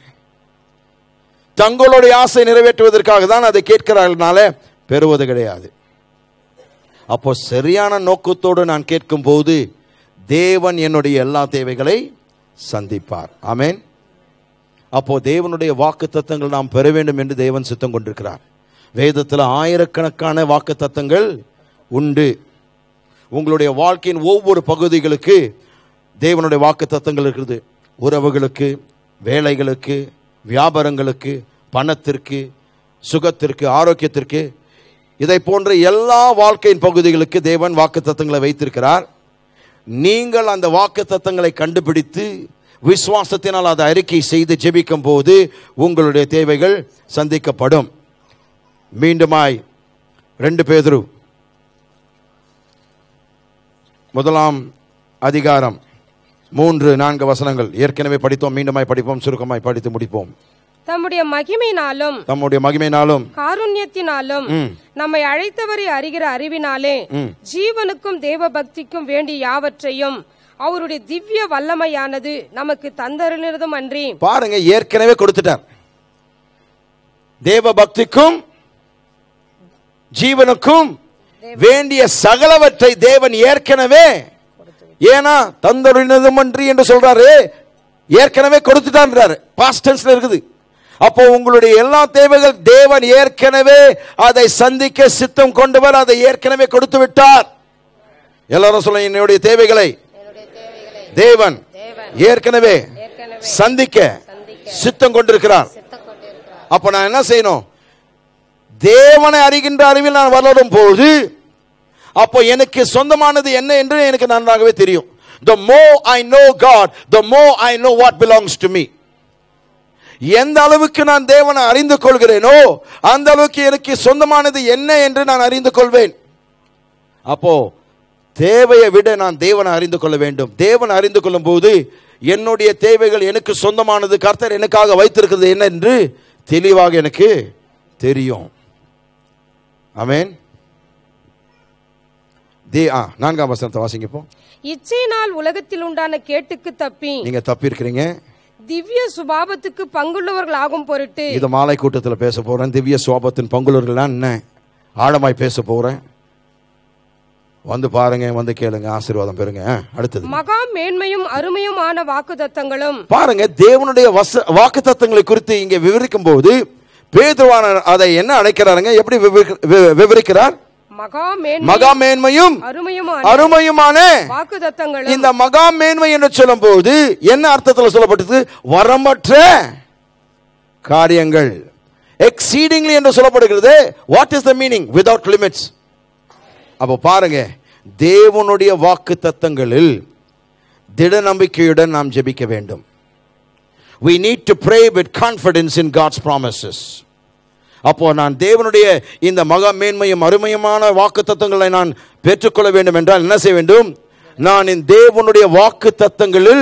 தங்களுடைய ஆசை நிறைவேற்றுவதற்காக தான் அதை கேட்கிறார்கள்னால பெறுவது கிடையாது அப்போ சரியான நோக்கத்தோடு நான் கேட்கும் போது தேவன் என்னுடைய எல்லா தேவைகளை சந்திப்பார் ஆமென் அப்போ தேவனுடைய வாக்கு தத்தங்கள் நாம் பெற வேண்டும் என்று தேவன் சித்தம் கொண்டிருக்கிறார் வேதத்தில் ஆயிரக்கணக்கான வாக்கு தத்தங்கள் உண்டு உங்களுடைய வாழ்க்கையின் ஒவ்வொரு பகுதிகளுக்கு தேவனுடைய வாக்கு தத்தங்கள் இருக்கிறது உறவுகளுக்கு வேலைகளுக்கு வியாபாரங்களுக்கு பணத்திற்கு சுகத்திற்கு ஆரோக்கியத்திற்கு இதை போன்ற எல்லா வாழ்க்கையின் பகுதிகளுக்கு தேவன் வாக்கு தத்தங்களை வைத்திருக்கிறார் நீங்கள் அந்த வாக்கு தத்தங்களை கண்டுபிடித்து விசுவாசத்தினால் அதை அறிக்கை செய்து ஜெபிக்கும் போது உங்களுடைய தேவைகள் சந்திக்கப்படும் மீண்டுமாய் ரெண்டு பேதுரு முதலாம் அதிகாரம் மூன்று நான்கு வசனங்கள் ஏற்கனவே படித்தோம் மீண்டுமாய் படிப்போம் சுருக்கமாய் படித்து முடிப்போம் தம்முடைய மகிமையினாலும் தம்முடைய மகிமையினாலும் காருண்யத்தினாலும் ம். நம்மை அழைத்தவரை அறிகிற அறிவினாலே ம். ஜீவனுக்கும் தேவ பக்திக்கும் வேண்டிய யாவற்றையும் அவருடைய திவ்ய வல்லமையானது நமக்கு தந்தருளினதும் அன்றி பாருங்க ஏற்கனவே கொடுத்துட்டார் தேவ பக்திக்கும் ஜீவனுக்கும் வேண்டிய சகலவற்றை தேவன் ஏற்கனவே ஏன்னா தந்தருளினதுமன்றி என்று சொல்றாரு ஏற்கனவே கொடுத்துட்டான்றாரு பாஸ்ட் டென்ஸ்ல இருக்குது அப்போ உங்களுடைய எல்லா தேவைகள் தேவன் ஏற்கனவே அதை சந்திக்க சித்தம் கொண்டவர் அதை ஏற்கனவே கொடுத்து விட்டார் எல்லாரும் சொல்லுங்க என்னுடைய தேவைகளை தேவன் ஏற்கனவே சந்திக்க சித்தம் கொண்டிருக்கிறார் அப்ப நான் என்ன செய்யணும் தேவனை அறிகின்ற அறிவில் நான் வளரும் போது அப்போ எனக்கு சொந்தமானது என்ன என்று எனக்கு நன்றாகவே தெரியும் the more i know god the more i know what belongs to me எந்த அளவுக்கு நான் தேவனை அறிந்து கொள்கிறேனோ அந்த அளவுக்கு எனக்கு சொந்தமானது என்ன என்று நான் அறிந்து கொள்வேன் அப்போ தேவையை விட நான் தேவனை அறிந்து கொள்ள வேண்டும் தேவனை அறிந்து கொள்ளும் போது என்னுடைய தேவைகள் எனக்கு சொந்தமானது கர்த்தர் எனக்காக வைத்திருக்கிறது என்ன என்று தெளிவாக எனக்கு தெரியும் ஆமென் தே ஆ நான்காம் வசனத்தை வாசிங்க இப்போ இச்சையினால் உலகத்தில் உண்டான கேட்டுக்கு தப்பி நீங்க தப்பியிருக்கிறீங்க திவ்ய சுபாவத்துக்கு பங்குள்ளவர்கள் ஆகும் பொருட்டு இது மாலை கூட்டத்தில் பேச போறேன் திவ்ய சுவாபத்தின் பங்குலர்கள்லாம் என்ன ஆழமாய் பேச போறேன் வந்து பாருங்க வந்து கேளுங்க ஆசீர்வாதம் பெறுங்க ஆ, அடுத்தது மகா மேன்மையும் அருமையுமான வாக்குதத்தங்களும் பாருங்க தேவனுடைய வச வாக்கு தத்தங்களை குறித்து இங்க விவரிக்கும் போது பேதுவான அதை என்ன அழைக்கிறாருங்க எப்படி விவரிக்க- வி- விவரிக்கிறார் மகா மேன்மை மகா மேன்மையும் அருமையுமான அருமையுமான வாக்குதத்தங்களும் இந்த மகா மேன்மை என்று சொல்லும் போது என்ன அர்த்தத்தில் சொல்லப்பட்டது வரமற்ற காரியங்கள் எக்ஸீடிங்லி என்று சொல்லப்படுகிறது what is the meaning without limits அப்போ பாருங்க தேவனுடைய வாக்கு தத்தங்களில் திட நம்பிக்கையுடன் நாம் ஜெபிக்க வேண்டும் we need to pray with confidence in God's promises அப்போ நான் தேவனுடைய இந்த மகா மேன்மையும் அருமையுமான வாக்கு தத்தங்களை நான் பெற்றுக்கொள்ள வேண்டும் என்றால் என்ன செய்ய வேண்டும் நான் இந்த தேவனுடைய வாக்கு தத்தங்களில்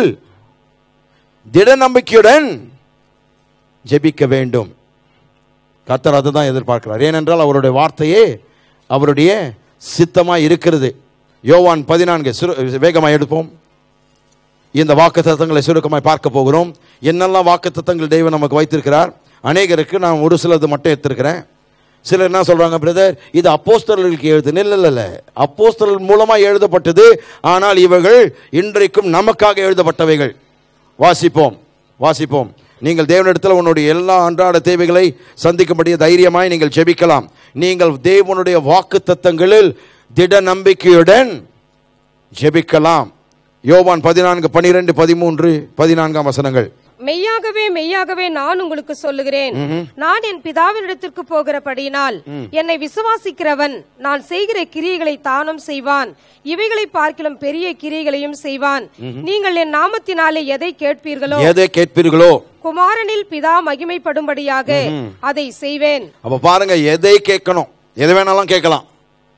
திட நம்பிக்கையுடன் ஜெபிக்க வேண்டும் கர்த்தர் அதை தான் எதிர்பார்க்கிறார் ஏனென்றால் அவருடைய வார்த்தையே அவருடைய சித்தமாய் இருக்கிறது யோவான் பதினான்கு சிறு வேகமாக எடுப்போம் இந்த வாக்கு தத்தங்களை சுருக்கமாய் பார்க்க போகிறோம் என்னெல்லாம் வாக்கு தத்தங்கள் தெய்வம் நமக்கு வைத்திருக்கிறார் அநேகருக்கு நான் ஒரு சிலது மட்டும் எடுத்திருக்கிறேன் சிலர் என்ன சொல்றாங்க பிரதர் இது அப்போஸ்தலர்களுக்கு எழுது இல்லை இல்லை இல்லை அப்போஸ்தலர் மூலமாக எழுதப்பட்டது ஆனால் இவர்கள் இன்றைக்கும் நமக்காக எழுதப்பட்டவைகள் வாசிப்போம் வாசிப்போம் நீங்கள் தேவனிடத்தில் உன்னுடைய எல்லா அன்றாட தேவைகளை சந்திக்கும்படிய தைரியமாய் நீங்கள் ஜெபிக்கலாம் நீங்கள் தேவனுடைய வாக்கு தத்தங்களில் திட நம்பிக்கையுடன் ஜெபிக்கலாம் யோவான் பதினான்கு பனிரெண்டு பதிமூன்று பதினான்காம் வசனங்கள் மெய்யாகவே மெய்யாகவே நான் உங்களுக்கு சொல்லுகிறேன் நான் என் பிதாவினிடத்திற்கு போகிறபடியினால் என்னை விசுவாசிக்கிறவன் நான் செய்கிற கிரியைகளை தானும் செய்வான் இவைகளை பார்க்கிலும் பெரிய கிரியைகளையும் செய்வான் நீங்கள் என் நாமத்தினாலே எதை கேட்பீர்களோ எதை கேட்பீர்களோ குமாரனில் பிதா மகிமைப்படும்படியாக அதை செய்வேன் அப்ப பாருங்க எதை கேட்கணும் எது வேணாலும் கேட்கலாம்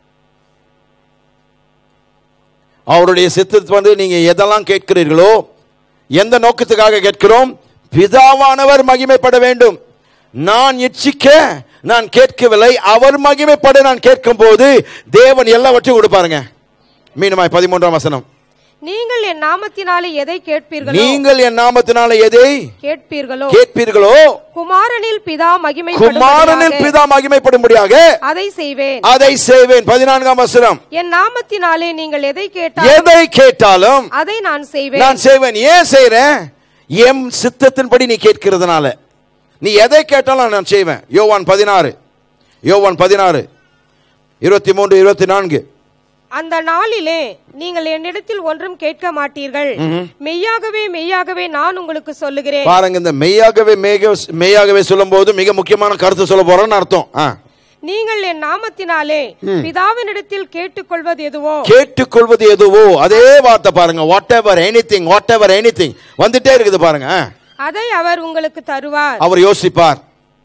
அவருடைய சித்தத்தை வந்து நீங்க எதெல்லாம் கேட்கிறீர்களோ எந்த நோக்கத்துக்காக கேட்கிறோம் பிதாவானவர் மகிமைப்பட வேண்டும் நான் இச்சிக்க நான் கேட்கவில்லை அவர் மகிமைப்பட நான் கேட்கும் போது தேவன் எல்லாவற்றையும் கொடுப்பாருங்க மீனமாய் பதிமூன்றாம் வசனம் நீங்கள் என் நாமத்தினாலே எதை கேட்பீர்களோ நீங்கள் என் நாமத்தினால எதை கேட்பீர்களோ கேட்பீர்களோ குமாரனில் பிதா குமாரனின் மகிமைப்படும்படியாக பிதா மகிமைப்படும்படியாக அதை செய்வேன் அதை செய்வேன் பதினான்காம் வசனம் என் நாமத்தினாலே நீங்கள் எதை கேட்டால் எதை கேட்டாலும் அதை நான் செய்வேன் நான் செய்வேன் ஏன் செய்றேன் எம் சித்தத்தின்படி நீ கேட்கிறதுனால நீ எதை கேட்டாலும் நான் செய்வேன் யோவான் பதினாறு யோவான் பதினாறு இருபத்தி மூன்று இருபத்தி நான்கு அந்த நாளிலே நீங்கள் என்னிடத்தில் ஒன்றும் கேட்க மாட்டீர்கள் மெய்யாகவே மெய்யாகவே நான் உங்களுக்கு சொல்லுகிறேன் பாருங்க இந்த மெய்யாகவே மேக மெய்யாகவே சொல்லும் போது மிக முக்கியமான கருத்து சொல்ல போறேன்னு அர்த்தம் ஆ. நீங்கள் என் நாமத்தினாலே பிதாவினிடத்தில் கேட்டுக்கொள்வது எதுவோ கேட்டுக்கொள்வது எதுவோ அதே வார்த்தை பாருங்க whatever anything whatever anything வந்துட்டே இருக்குது பாருங்க ஆ. அதை அவர் உங்களுக்கு தருவார் அவர் யோசிப்பார்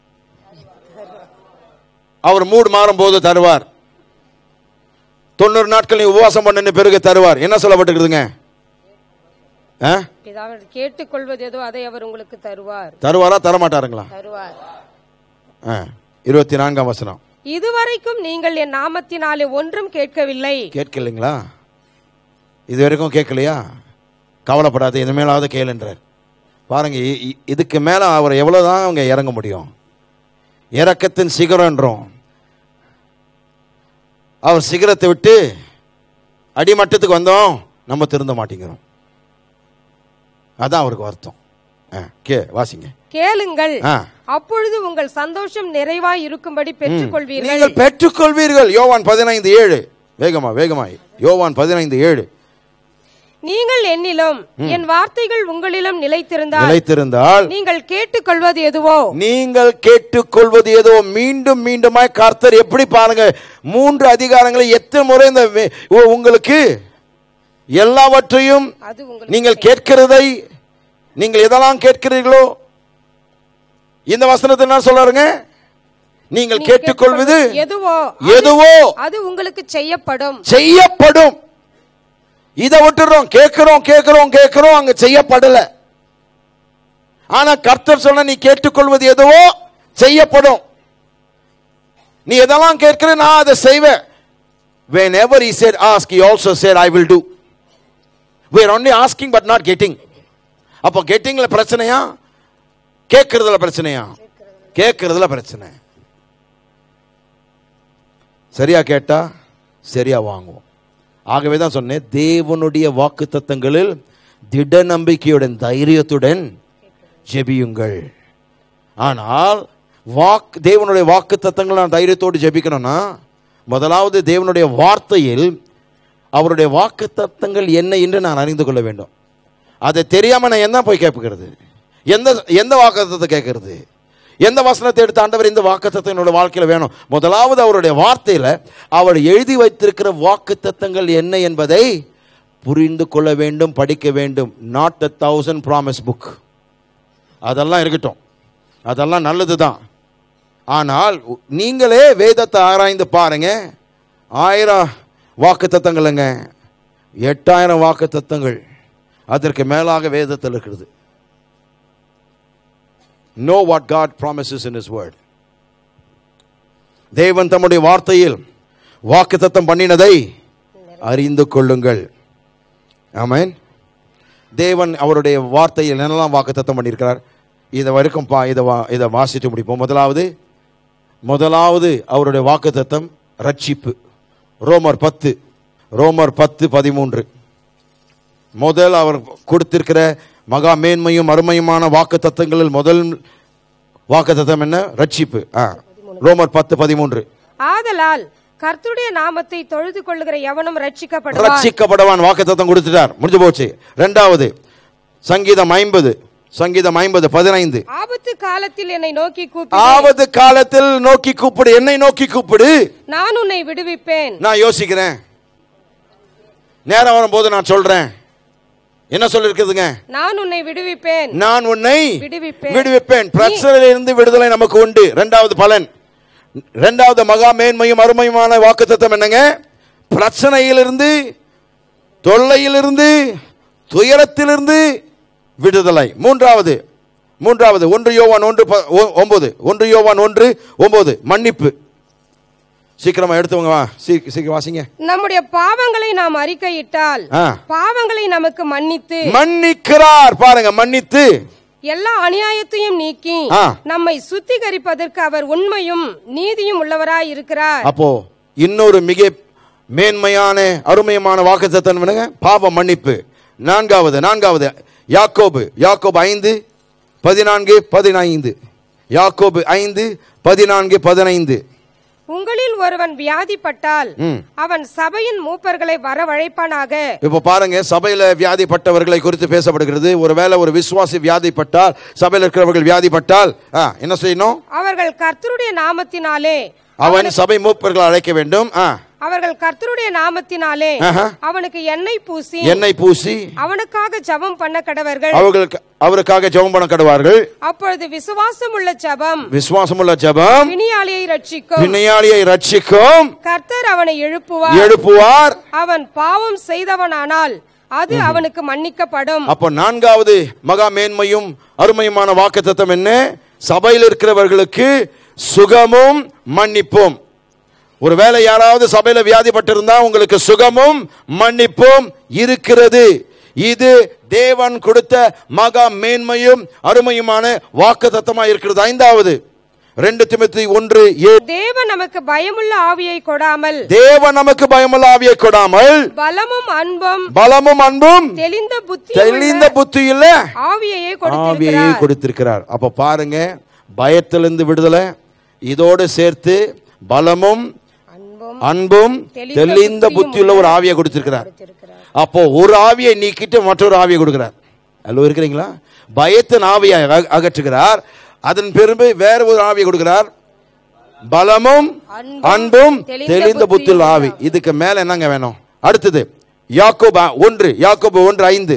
அவர் மூடு மாறும் போது தருவார் தொண்ணூறு நாட்கள் நீ உபவாசம் பண்ணு பிறகு தருவார் என்ன சொல்லப்பட்டிருக்குதுங்க ஆ? பிதாவின் கேட்டுக்கொள்வது ஏதோ அதை அவர் உங்களுக்கு தருவார் தருவாரா தரமாட்டாருங்களா தருவார் ஆ, இருபத்தி நான்காம் வசனம் இதுவரைக்கும் நீங்கள் என் நாமத்தினாலே ஒன்றும் கேட்கவில்லை கேட்கலைங்களா இது வரைக்கும் கேட்கலையா கவலைப்படாத இனிமேலாவது கேளுன்றார் பாருங்க இ- இ- இதுக்கு மேல அவர் எவ்வளவுதான் அவங்க இறங்க முடியும் இறக்கத்தின் சிகரன்றோம் அவர் சிகரத்தை விட்டு அடிமட்டத்துக்கு வந்தோம் நம்ம திருந்த மாட்டேங்கிறோம் அதான் அவருக்கு வருத்தம் ஆ, கே வாசிங்க கேளுங்கள் ஆ. அப்பொழுது உங்கள் சந்தோஷம் நிறைவாய் இருக்கும்படி பெற்றுக்கொள்வீர்கள் நீங்கள் பெற்றுக்கொள்வீர்கள் யோவான் பதினைந்து ஏழு வேகமா வேகமாய் யோவான் பதினைந்து ஏழு நீங்கள் என்னிலும் என் வார்த்தைகள் உங்களிலும் நிலைத்திருந்தால் நிலைத்திருந்தால் நீங்கள் கேட்டுக்கொள்வது எதுவோ நீங்கள் கேட்டுக்கொள்வது ஏதோ மீண்டும் மீண்டுமாய் கர்த்தர் எப்படி பாருங்க மூன்று அதிகாரங்களை எத்தனை முறை இந்த வே- உ- உங்களுக்கு எல்லாவற்றையும் அது உங்களுக்கு நீங்கள் கேட்கிறதை நீங்கள் எதெல்லாம் கேட்கிறீர்களோ இந்த வசனத்தை என்ன சொல்றாருங்க நீங்கள் கேட்டுக்கொள்வது எதுவோ எதுவோ அது உங்களுக்கு செய்யப்படும் செய்யப்படும் இதை விட்டுறோம் கேட்கிறோம் கேட்கிறோம் கேட்கிறோம் அங்க செய்யப்படல ஆனா கர்த்தர் சொன்ன நீ கேட்டுக்கொள்வது எதுவோ செய்யப்படும் நீ எதெல்லாம் கேட்கிற நான் அதை செய்வேன் whenever he said ask he also said i will do we are only asking but not getting அப்போ கெட்டிங்ல பிரச்சனையா கேட்கறதுல பிரச்சனையா கேட்கறதுல பிரச்சனை சரியா கேட்டா சரியா வாங்குவோம் ஆகவே தான் சொன்னேன் தேவனுடைய வாக்கு தத்தங்களில் திட நம்பிக்கையுடன் தைரியத்துடன் ஜெபியுங்கள் ஆனால் வாக்கு தேவனுடைய வாக்கு தத்தங்கள் நான் தைரியத்தோடு ஜெபிக்கணும்னா முதலாவது தேவனுடைய வார்த்தையில் அவருடைய வாக்கு தத்தங்கள் என்ன என்று நான் அறிந்து கொள்ள வேண்டும் அதை தெரியாம நான் என்ன போய் கேட்கிறது எந்த எந்த வாக்குத்தத்தை கேட்கறது எந்த வசனத்தை எடுத்து ஆண்டவர் இந்த வாக்குத்தத்தம் என்னோட வாழ்க்கையில் வேணும் முதலாவது அவருடைய வார்த்தையில அவர் எழுதி வைத்திருக்கிற வாக்குத்தத்தங்கள் என்ன என்பதை புரிந்து கொள்ள வேண்டும் படிக்க வேண்டும் not a thousand promise book அதெல்லாம் இருக்கட்டும் அதெல்லாம் நல்லது தான் ஆனால் நீங்களே வேதத்தை ஆராய்ந்து பாருங்க ஆயிரம் வாக்கு தத்தங்களுங்க எட்டாயிரம் வாக்கு தத்தங்கள் அதற்கு மேலாக வேதத்தில் இருக்கிறது know what God promises in his word தேவன் தம்முடைய வார்த்தையில் வாக்குத்தத்தம் பண்ணினதை அறிந்து கொள்ளுங்கள் ஆமென் தேவன் அவருடைய வார்த்தையில் என்னெல்லாம் வாக்குத்தத்தம் பண்ணியிருக்கிறார் இதை வரைக்கும் பா இதை வா இதை வாசித்து முடிப்போம் முதலாவது முதலாவது அவருடைய வாக்குத்தத்தம் ரட்சிப்பு ரோமர் பத்து ரோமர் பத்து பதிமூன்று முதல் அவர் கொடுத்திருக்கிற மகா மேன்மையும் அருமையுமான வாக்கு தத்தங்களில் முதல் வாக்கு தத்தம் என்ன ரட்சிப்பு ஆ. ரோமர் பத்து பதிமூன்று ஆதலால் கர்த்தருடைய நாமத்தை தொழுது கொள்ளுகிற எவனும் ரட்சிக்கப்படுவான் ரட்சிக்கப்படவான் வாக்கு தத்தம் கொடுத்துட்டார் முடிஞ்சு போச்சு ரெண்டாவது சங்கீதம் ஐம்பது சங்கீதம் ஐம்பது பதினைந்து ஆபத்து காலத்தில் என்னை நோக்கி கூப்பிடு ஆபத்து காலத்தில் நோக்கி கூப்பிடு என்னை நோக்கி கூப்பிடு நான் உன்னை விடுவிப்பேன் நான் யோசிக்கிறேன் நேரம் வரும்போது நான் சொல்றேன் என்ன சொல்லிருக்குதுங்க நான் உன்னை விடுவிப்பேன் நான் உன்னை விடுவிப்பேன். விடுவிப்பேன் பிரச்சனையிலிருந்து விடுதலை நமக்கு உண்டு இரண்டாவது பலன் இரண்டாவது மகா மேன்மையும் அருமையுமான வாக்குத்தத்தம் என்னங்க பிரச்சனையிலிருந்து தொல்லையிலிருந்து துயரத்திலிருந்து விடுதலை மூன்றாவது மூன்றாவது ஒன்று யோவான் ஒன்று ப- ஒ- ஒன்பது ஒன்று யோவான் ஒன்று ஒன்பது மன்னிப்பு சீக்கிரமா எடுத்துவங்க வா சீ- சீக்கிரம் வாசிங்க நம்முடைய பாவங்களை நாம் அறிக்கையிட்டால் ஆ. பாவங்களை நமக்கு மன்னித்து மன்னிக்கிறார் பாருங்க மன்னித்து எல்லா அநியாயத்தையும் நீக்கி ஆ. நம்மை சுத்திகரிப்பதற்கு அவர் உண்மையும் நீதியும் உள்ளவராய் இருக்கிறார் அப்போ இன்னொரு மிக மேன்மையான அருமையான வாக்குத்தத்தம் என்னங்க பாவ மன்னிப்பு நான்காவது நான்காவது யாக்கோபு யாக்கோபு ஐந்து பதினான்கு பதினைந்து யாக்கோபு ஐந்து பதினான்கு பதினைந்து உங்களில் ஒருவன் வியாதிப்பட்டால் ம். அவன் சபையின் மூப்பர்களை வரவழைப்பானாக இப்போ பாருங்க சபையில வியாதிப்பட்டவர்களை குறித்து பேசப்படுகிறது ஒருவேளை ஒரு விசுவாசி வியாதிப்பட்டால் சபையில் இருக்கிறவர்கள் வியாதிப்பட்டால் ஆ, என்ன செய்யணும் அவர்கள் கர்த்தருடைய நாமத்தினாலே அவன் சபை மூப்பர்களை அழைக்க வேண்டும் ஆ, அவர்கள் கர்த்தருடைய நாமத்தினாலே ஆஹா. அவனுக்கு எண்ணெய் பூசி எண்ணெய் பூசி அவனுக்காக ஜெபம் பண்ண கடவர்கள் அவர்களுக்கு அவருக்காக ஜெபம் பண்ண கடுவார்கள் அப்பொழுது விசுவாசம் உள்ள ஜெபம் விசுவாசமுள்ள ஜெபம் வினியாளியை ரட்சிக்கும் வினையாளியை ரட்சிக்கும் கர்த்தர் அவனை எழுப்புவார் எழுப்புவார் அவன் பாவம் செய்தவனானால் அது அவனுக்கு மன்னிக்கப்படும் அப்போ நான்காவது மகா மேன்மையும் அருமையுமான வாக்குத்தத்தம் என்ன சபையில் இருக்கிறவர்களுக்கு சுகமும் மன்னிப்பும் ஒருவேளை யாராவது சபையில வியாதிப்பட்டிருந்தா உங்களுக்கு சுகமும் மன்னிப்பும் இருக்கிறது இது தேவன் கொடுத்த மகா மேன்மையும் அருமையுமான வாக்குத்தத்தமா இருக்கிறது ஐந்தாவது ரெண்டு திமுத்தி ஒன்று ஏழு தேவன் நமக்கு பயமுள்ள ஆவியை கொடாமல் தேவன் நமக்கு பயமுள்ள ஆவியை கொடாமல் பலமும் அன்பும் பலமும் அன்பும் தெளிந்த புத்தி தெளிந்த புத்தி இல்ல ஆவியையே ஆவியை கொடுத்திருக்கிறார் கொடுத்திருக்கிறார் அப்ப பாருங்க பயத்திலிருந்து விடுதலை இதோடு சேர்த்து பலமும் அன்பும் அன்பும் தெளிந்த தெளிந்த புத்தியும் புத்தியுள்ள ஒரு ஆவியை கொடுத்திருக்கிறார் கொடுத்திருக்கிறார். அப்போ ஒரு ஆவியை நீக்கிட்டு மற்றொரு ஆவியை கொடுக்கிறார் அல்ல இருக்கிறீங்களா பயத்தின் ஆவியை அக- அகற்றுகிறார் அதன் பெருமை வேற ஒரு ஆவியை கொடுக்கிறார் பலமும் அன்பும், அன்பும் தெளிந்த தெளிந்த புத்தியுள்ள புத்தியும் ஆவி இதுக்கு மேல என்னங்க வேணும் அடுத்தது யாக்கோபா ஒன்று யாக்கோபு ஒன்று ஐந்து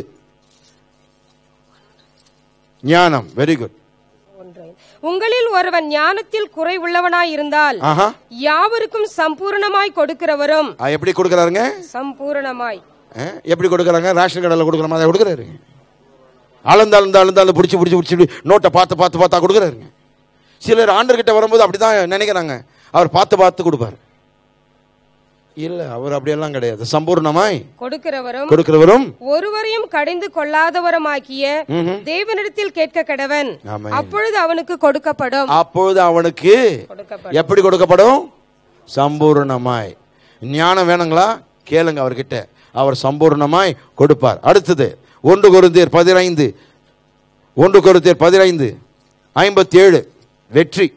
ஞானம் வெரி குட் ஒன்றை. உங்களில் ஒருவன் ஞானத்தில் குறைவுள்ளவனாய் இருந்தால் ஆஹா யாவருக்கும் சம்பூரணமாய் கொடுக்கிறவரும் ஆ, எப்படி கொடுக்கறாருங்க சம்பூரணமாய் ஆ, எப்படி கொடுக்கறாங்க ரேஷன் கடையில் கொடுக்குற மாதிரி கொடுக்குறாரு அளந்து அளந்து அளந்து அளந்து பிடிச்சி பிடிச்சி பிடிச்சி நோட்டை பார்த்து பார்த்து பார்த்தா கொடுக்குறாருங்க சிலர் ஆண்டர்கிட்ட வரும்போது அப்படிதான் நினைக்கிறாங்க அவர் பார்த்து பார்த்து கொடுப்பார் இல்ல அவர் அப்படியெல்லாம் கிடையாது சம்பூர்ணமாய் கொடுக்கிறவரும் கொடுக்கிறவரும் ஒருவரையும் கடிந்து கொள்ளாதவருமாக்கிய தேவனிடத்தில் கேட்க கடவன் ஆமென். அப்பொழுது அவனுக்கு கொடுக்கப்படும் அப்பொழுது அவனுக்கு கொடுக்கப்படும் எப்படி கொடுக்கப்படும் சம்பூர்ணமாய் ஞானம் வேணுங்களா கேளுங்க அவர்கிட்ட அவர் சம்பூர்ணமாய் கொடுப்பார் அடுத்தது ஒன்று கொருந்தியர் பதினைந்து ஒன்று கொருந்தியர் பதினைந்து ஐம்பத்தி ஏழு வெற்றி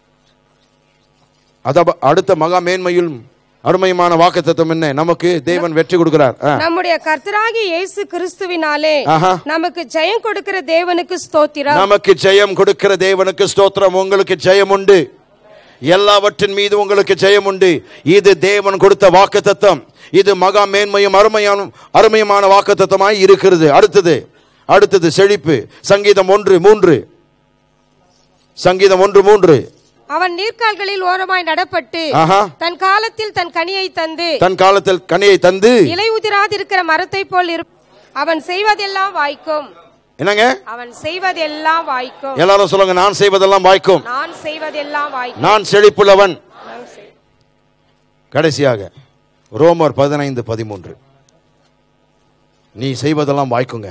அத அடுத்த மகா மேன்மையில் அருமையுமான வாக்குத்தத்தம் என்ன நமக்கு தேவன் வெற்றி கொடுக்கிறார் ஆ. நம்முடைய கர்த்தராகிய இயேசு கிறிஸ்துவினாலே ஆஹா. நமக்கு ஜெயம் கொடுக்கிற தேவனுக்கு ஸ்தோத்திரம் நமக்கு ஜெயம் கொடுக்கிற தேவனுக்கு ஸ்தோத்திரம் உங்களுக்கு ஜெயம் உண்டு எல்லாவற்றின் மீது உங்களுக்கு ஜெயம் உண்டு இது தேவன் கொடுத்த வாக்குத்தத்தம் இது மகா மேன்மையும் அருமையான அருமையுமான வாக்குத்தத்தமாய் இருக்கிறது அடுத்தது அடுத்தது செழிப்பு சங்கீதம் ஒன்று மூன்று சங்கீதம் ஒன்று மூன்று அவன் நீர்க்கால்களில் ஓரமாய் நடப்பட்டு ஆஹா தன் காலத்தில் தன் கனியை தந்து தன் காலத்தில் கனியை தந்து இலை உதிராதிருக்கிற மரத்தை போல் இரு அவன் செய்வதெல்லாம் வாய்க்கும் என்னங்க அவன் செய்வதெல்லாம் வாய்க்கும் எல்லாரும் சொல்லுங்க நான் செய்வதெல்லாம் வாய்க்கும் நான் செய்வதெல்லாம் வாய்க்கும் நான் செழிப்புள்ளவன் நான் செய்- கடைசியாக ரோமர் பதினைந்து பதிமூன்று நீ செய்வதெல்லாம் வாய்க்குங்க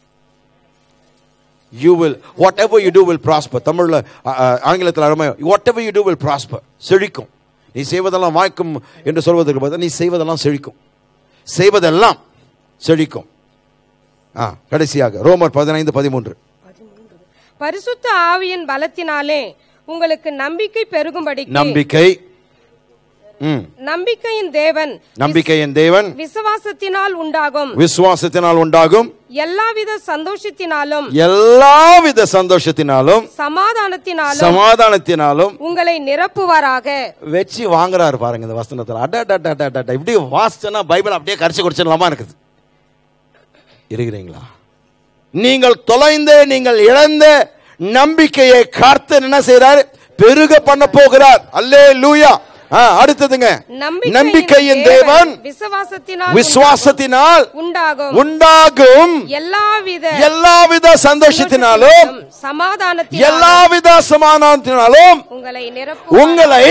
you will whatever you do will prosper தமிழில் ஆங்கிலத்தில் அருமை whatever you do will prosper செழிக்கும் நீ செய்வதெல்லாம் வாய்க்கும் என்று சொல்வதற்கு பதிலா நீ செய்வதெல்லாம் செழிக்கும் செய்வதெல்லாம் செழிக்கும் ஆ கடைசியாக ரோமர் பதினைந்து பதிமூன்று பரிசுத்த ஆவியின் பலத்தினாலே உங்களுக்கு நம்பிக்கை பெருகும்படி நம்பிக்கை ம் நம்பிக்கையின் தேவன் நம்பிக்கையின் தேவன் விசுவாசத்தினால் உண்டாகும் விசுவாசத்தினால் உண்டாகும் எல்லாவித சந்தோஷத்தினாலும் எல்லாவித சந்தோஷத்தினாலும் சமாதானத்தினாலும் சமாதானத்தினாலும் உங்களை நிரப்புவாராக வச்சு வாங்குறாரு பாருங்க இந்த வசனத்தில் அட அட, அட, அட, அட, இப்படி வாசிச்சனா பைபிள் அப்படியே கரைச்சி குடிச்சிடலாமா இருக்குது இருக்கிறீங்களா நீங்கள் தொலைந்த நீங்கள் இழந்த நம்பிக்கையை கர்த்தர் என்ன செய்றார் பெருக பண்ண போகிறார் அல்லே லூயா அடுத்ததுங்க நம்பிக்கையின் தேவன் விசுவாசத்தினால் விசுவாசத்தினால் உண்டாகும் உண்டாகும் எல்லாவித எல்லாவித சந்தோஷத்தினாலும் சமாதானத்தினாலும் எல்லாவித சமாதானத்தினாலும் உங்களை நிரப்பு உங்களை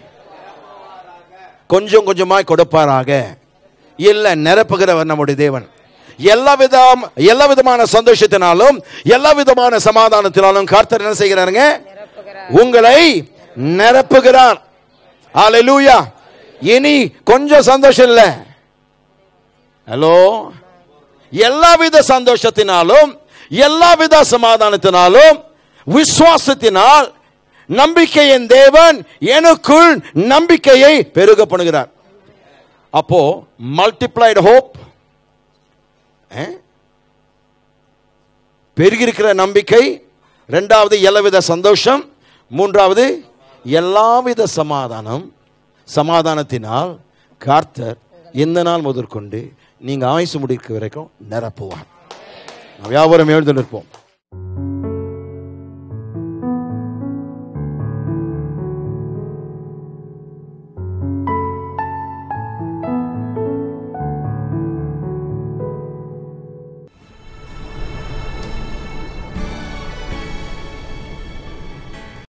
கொஞ்சம் கொஞ்சமாய் கொடுப்பாராக இல்ல நிரப்புகிறவர் நம்முடைய தேவன் எல்லா விதம் எல்லா விதமான சந்தோஷத்தினாலும் எல்லா விதமான சமாதானத்தினாலும் கர்த்தர் என்ன செய்கிறாருங்க உங்களை நிரப்புகிறார் அல்லேலூயா இனி கொஞ்சம் சந்தோஷம் இல்ல ஹலோ எல்லாவித சந்தோஷத்தினாலும் எல்லாவித சமாதானத்தினாலும் விசுவாசத்தினால் நம்பிக்கையின் தேவன் எனக்குள் நம்பிக்கையை பெருக பண்ணுகிறார் அப்போ மல்டிப்ளைடு ஹோப் பெருகிருக்கிற நம்பிக்கை ரெண்டாவது எல்லாவித சந்தோஷம் மூன்றாவது எல்லாவித சமாதானம் சமாதானத்தினால் கார்த்தர் இந்த நாள் முதற்கொண்டு நீங்க ஆயுசு முடிக்க வரைக்கும் நிரப்புவார் நாம் வியாபாரம் எழுந்து நிற்போம்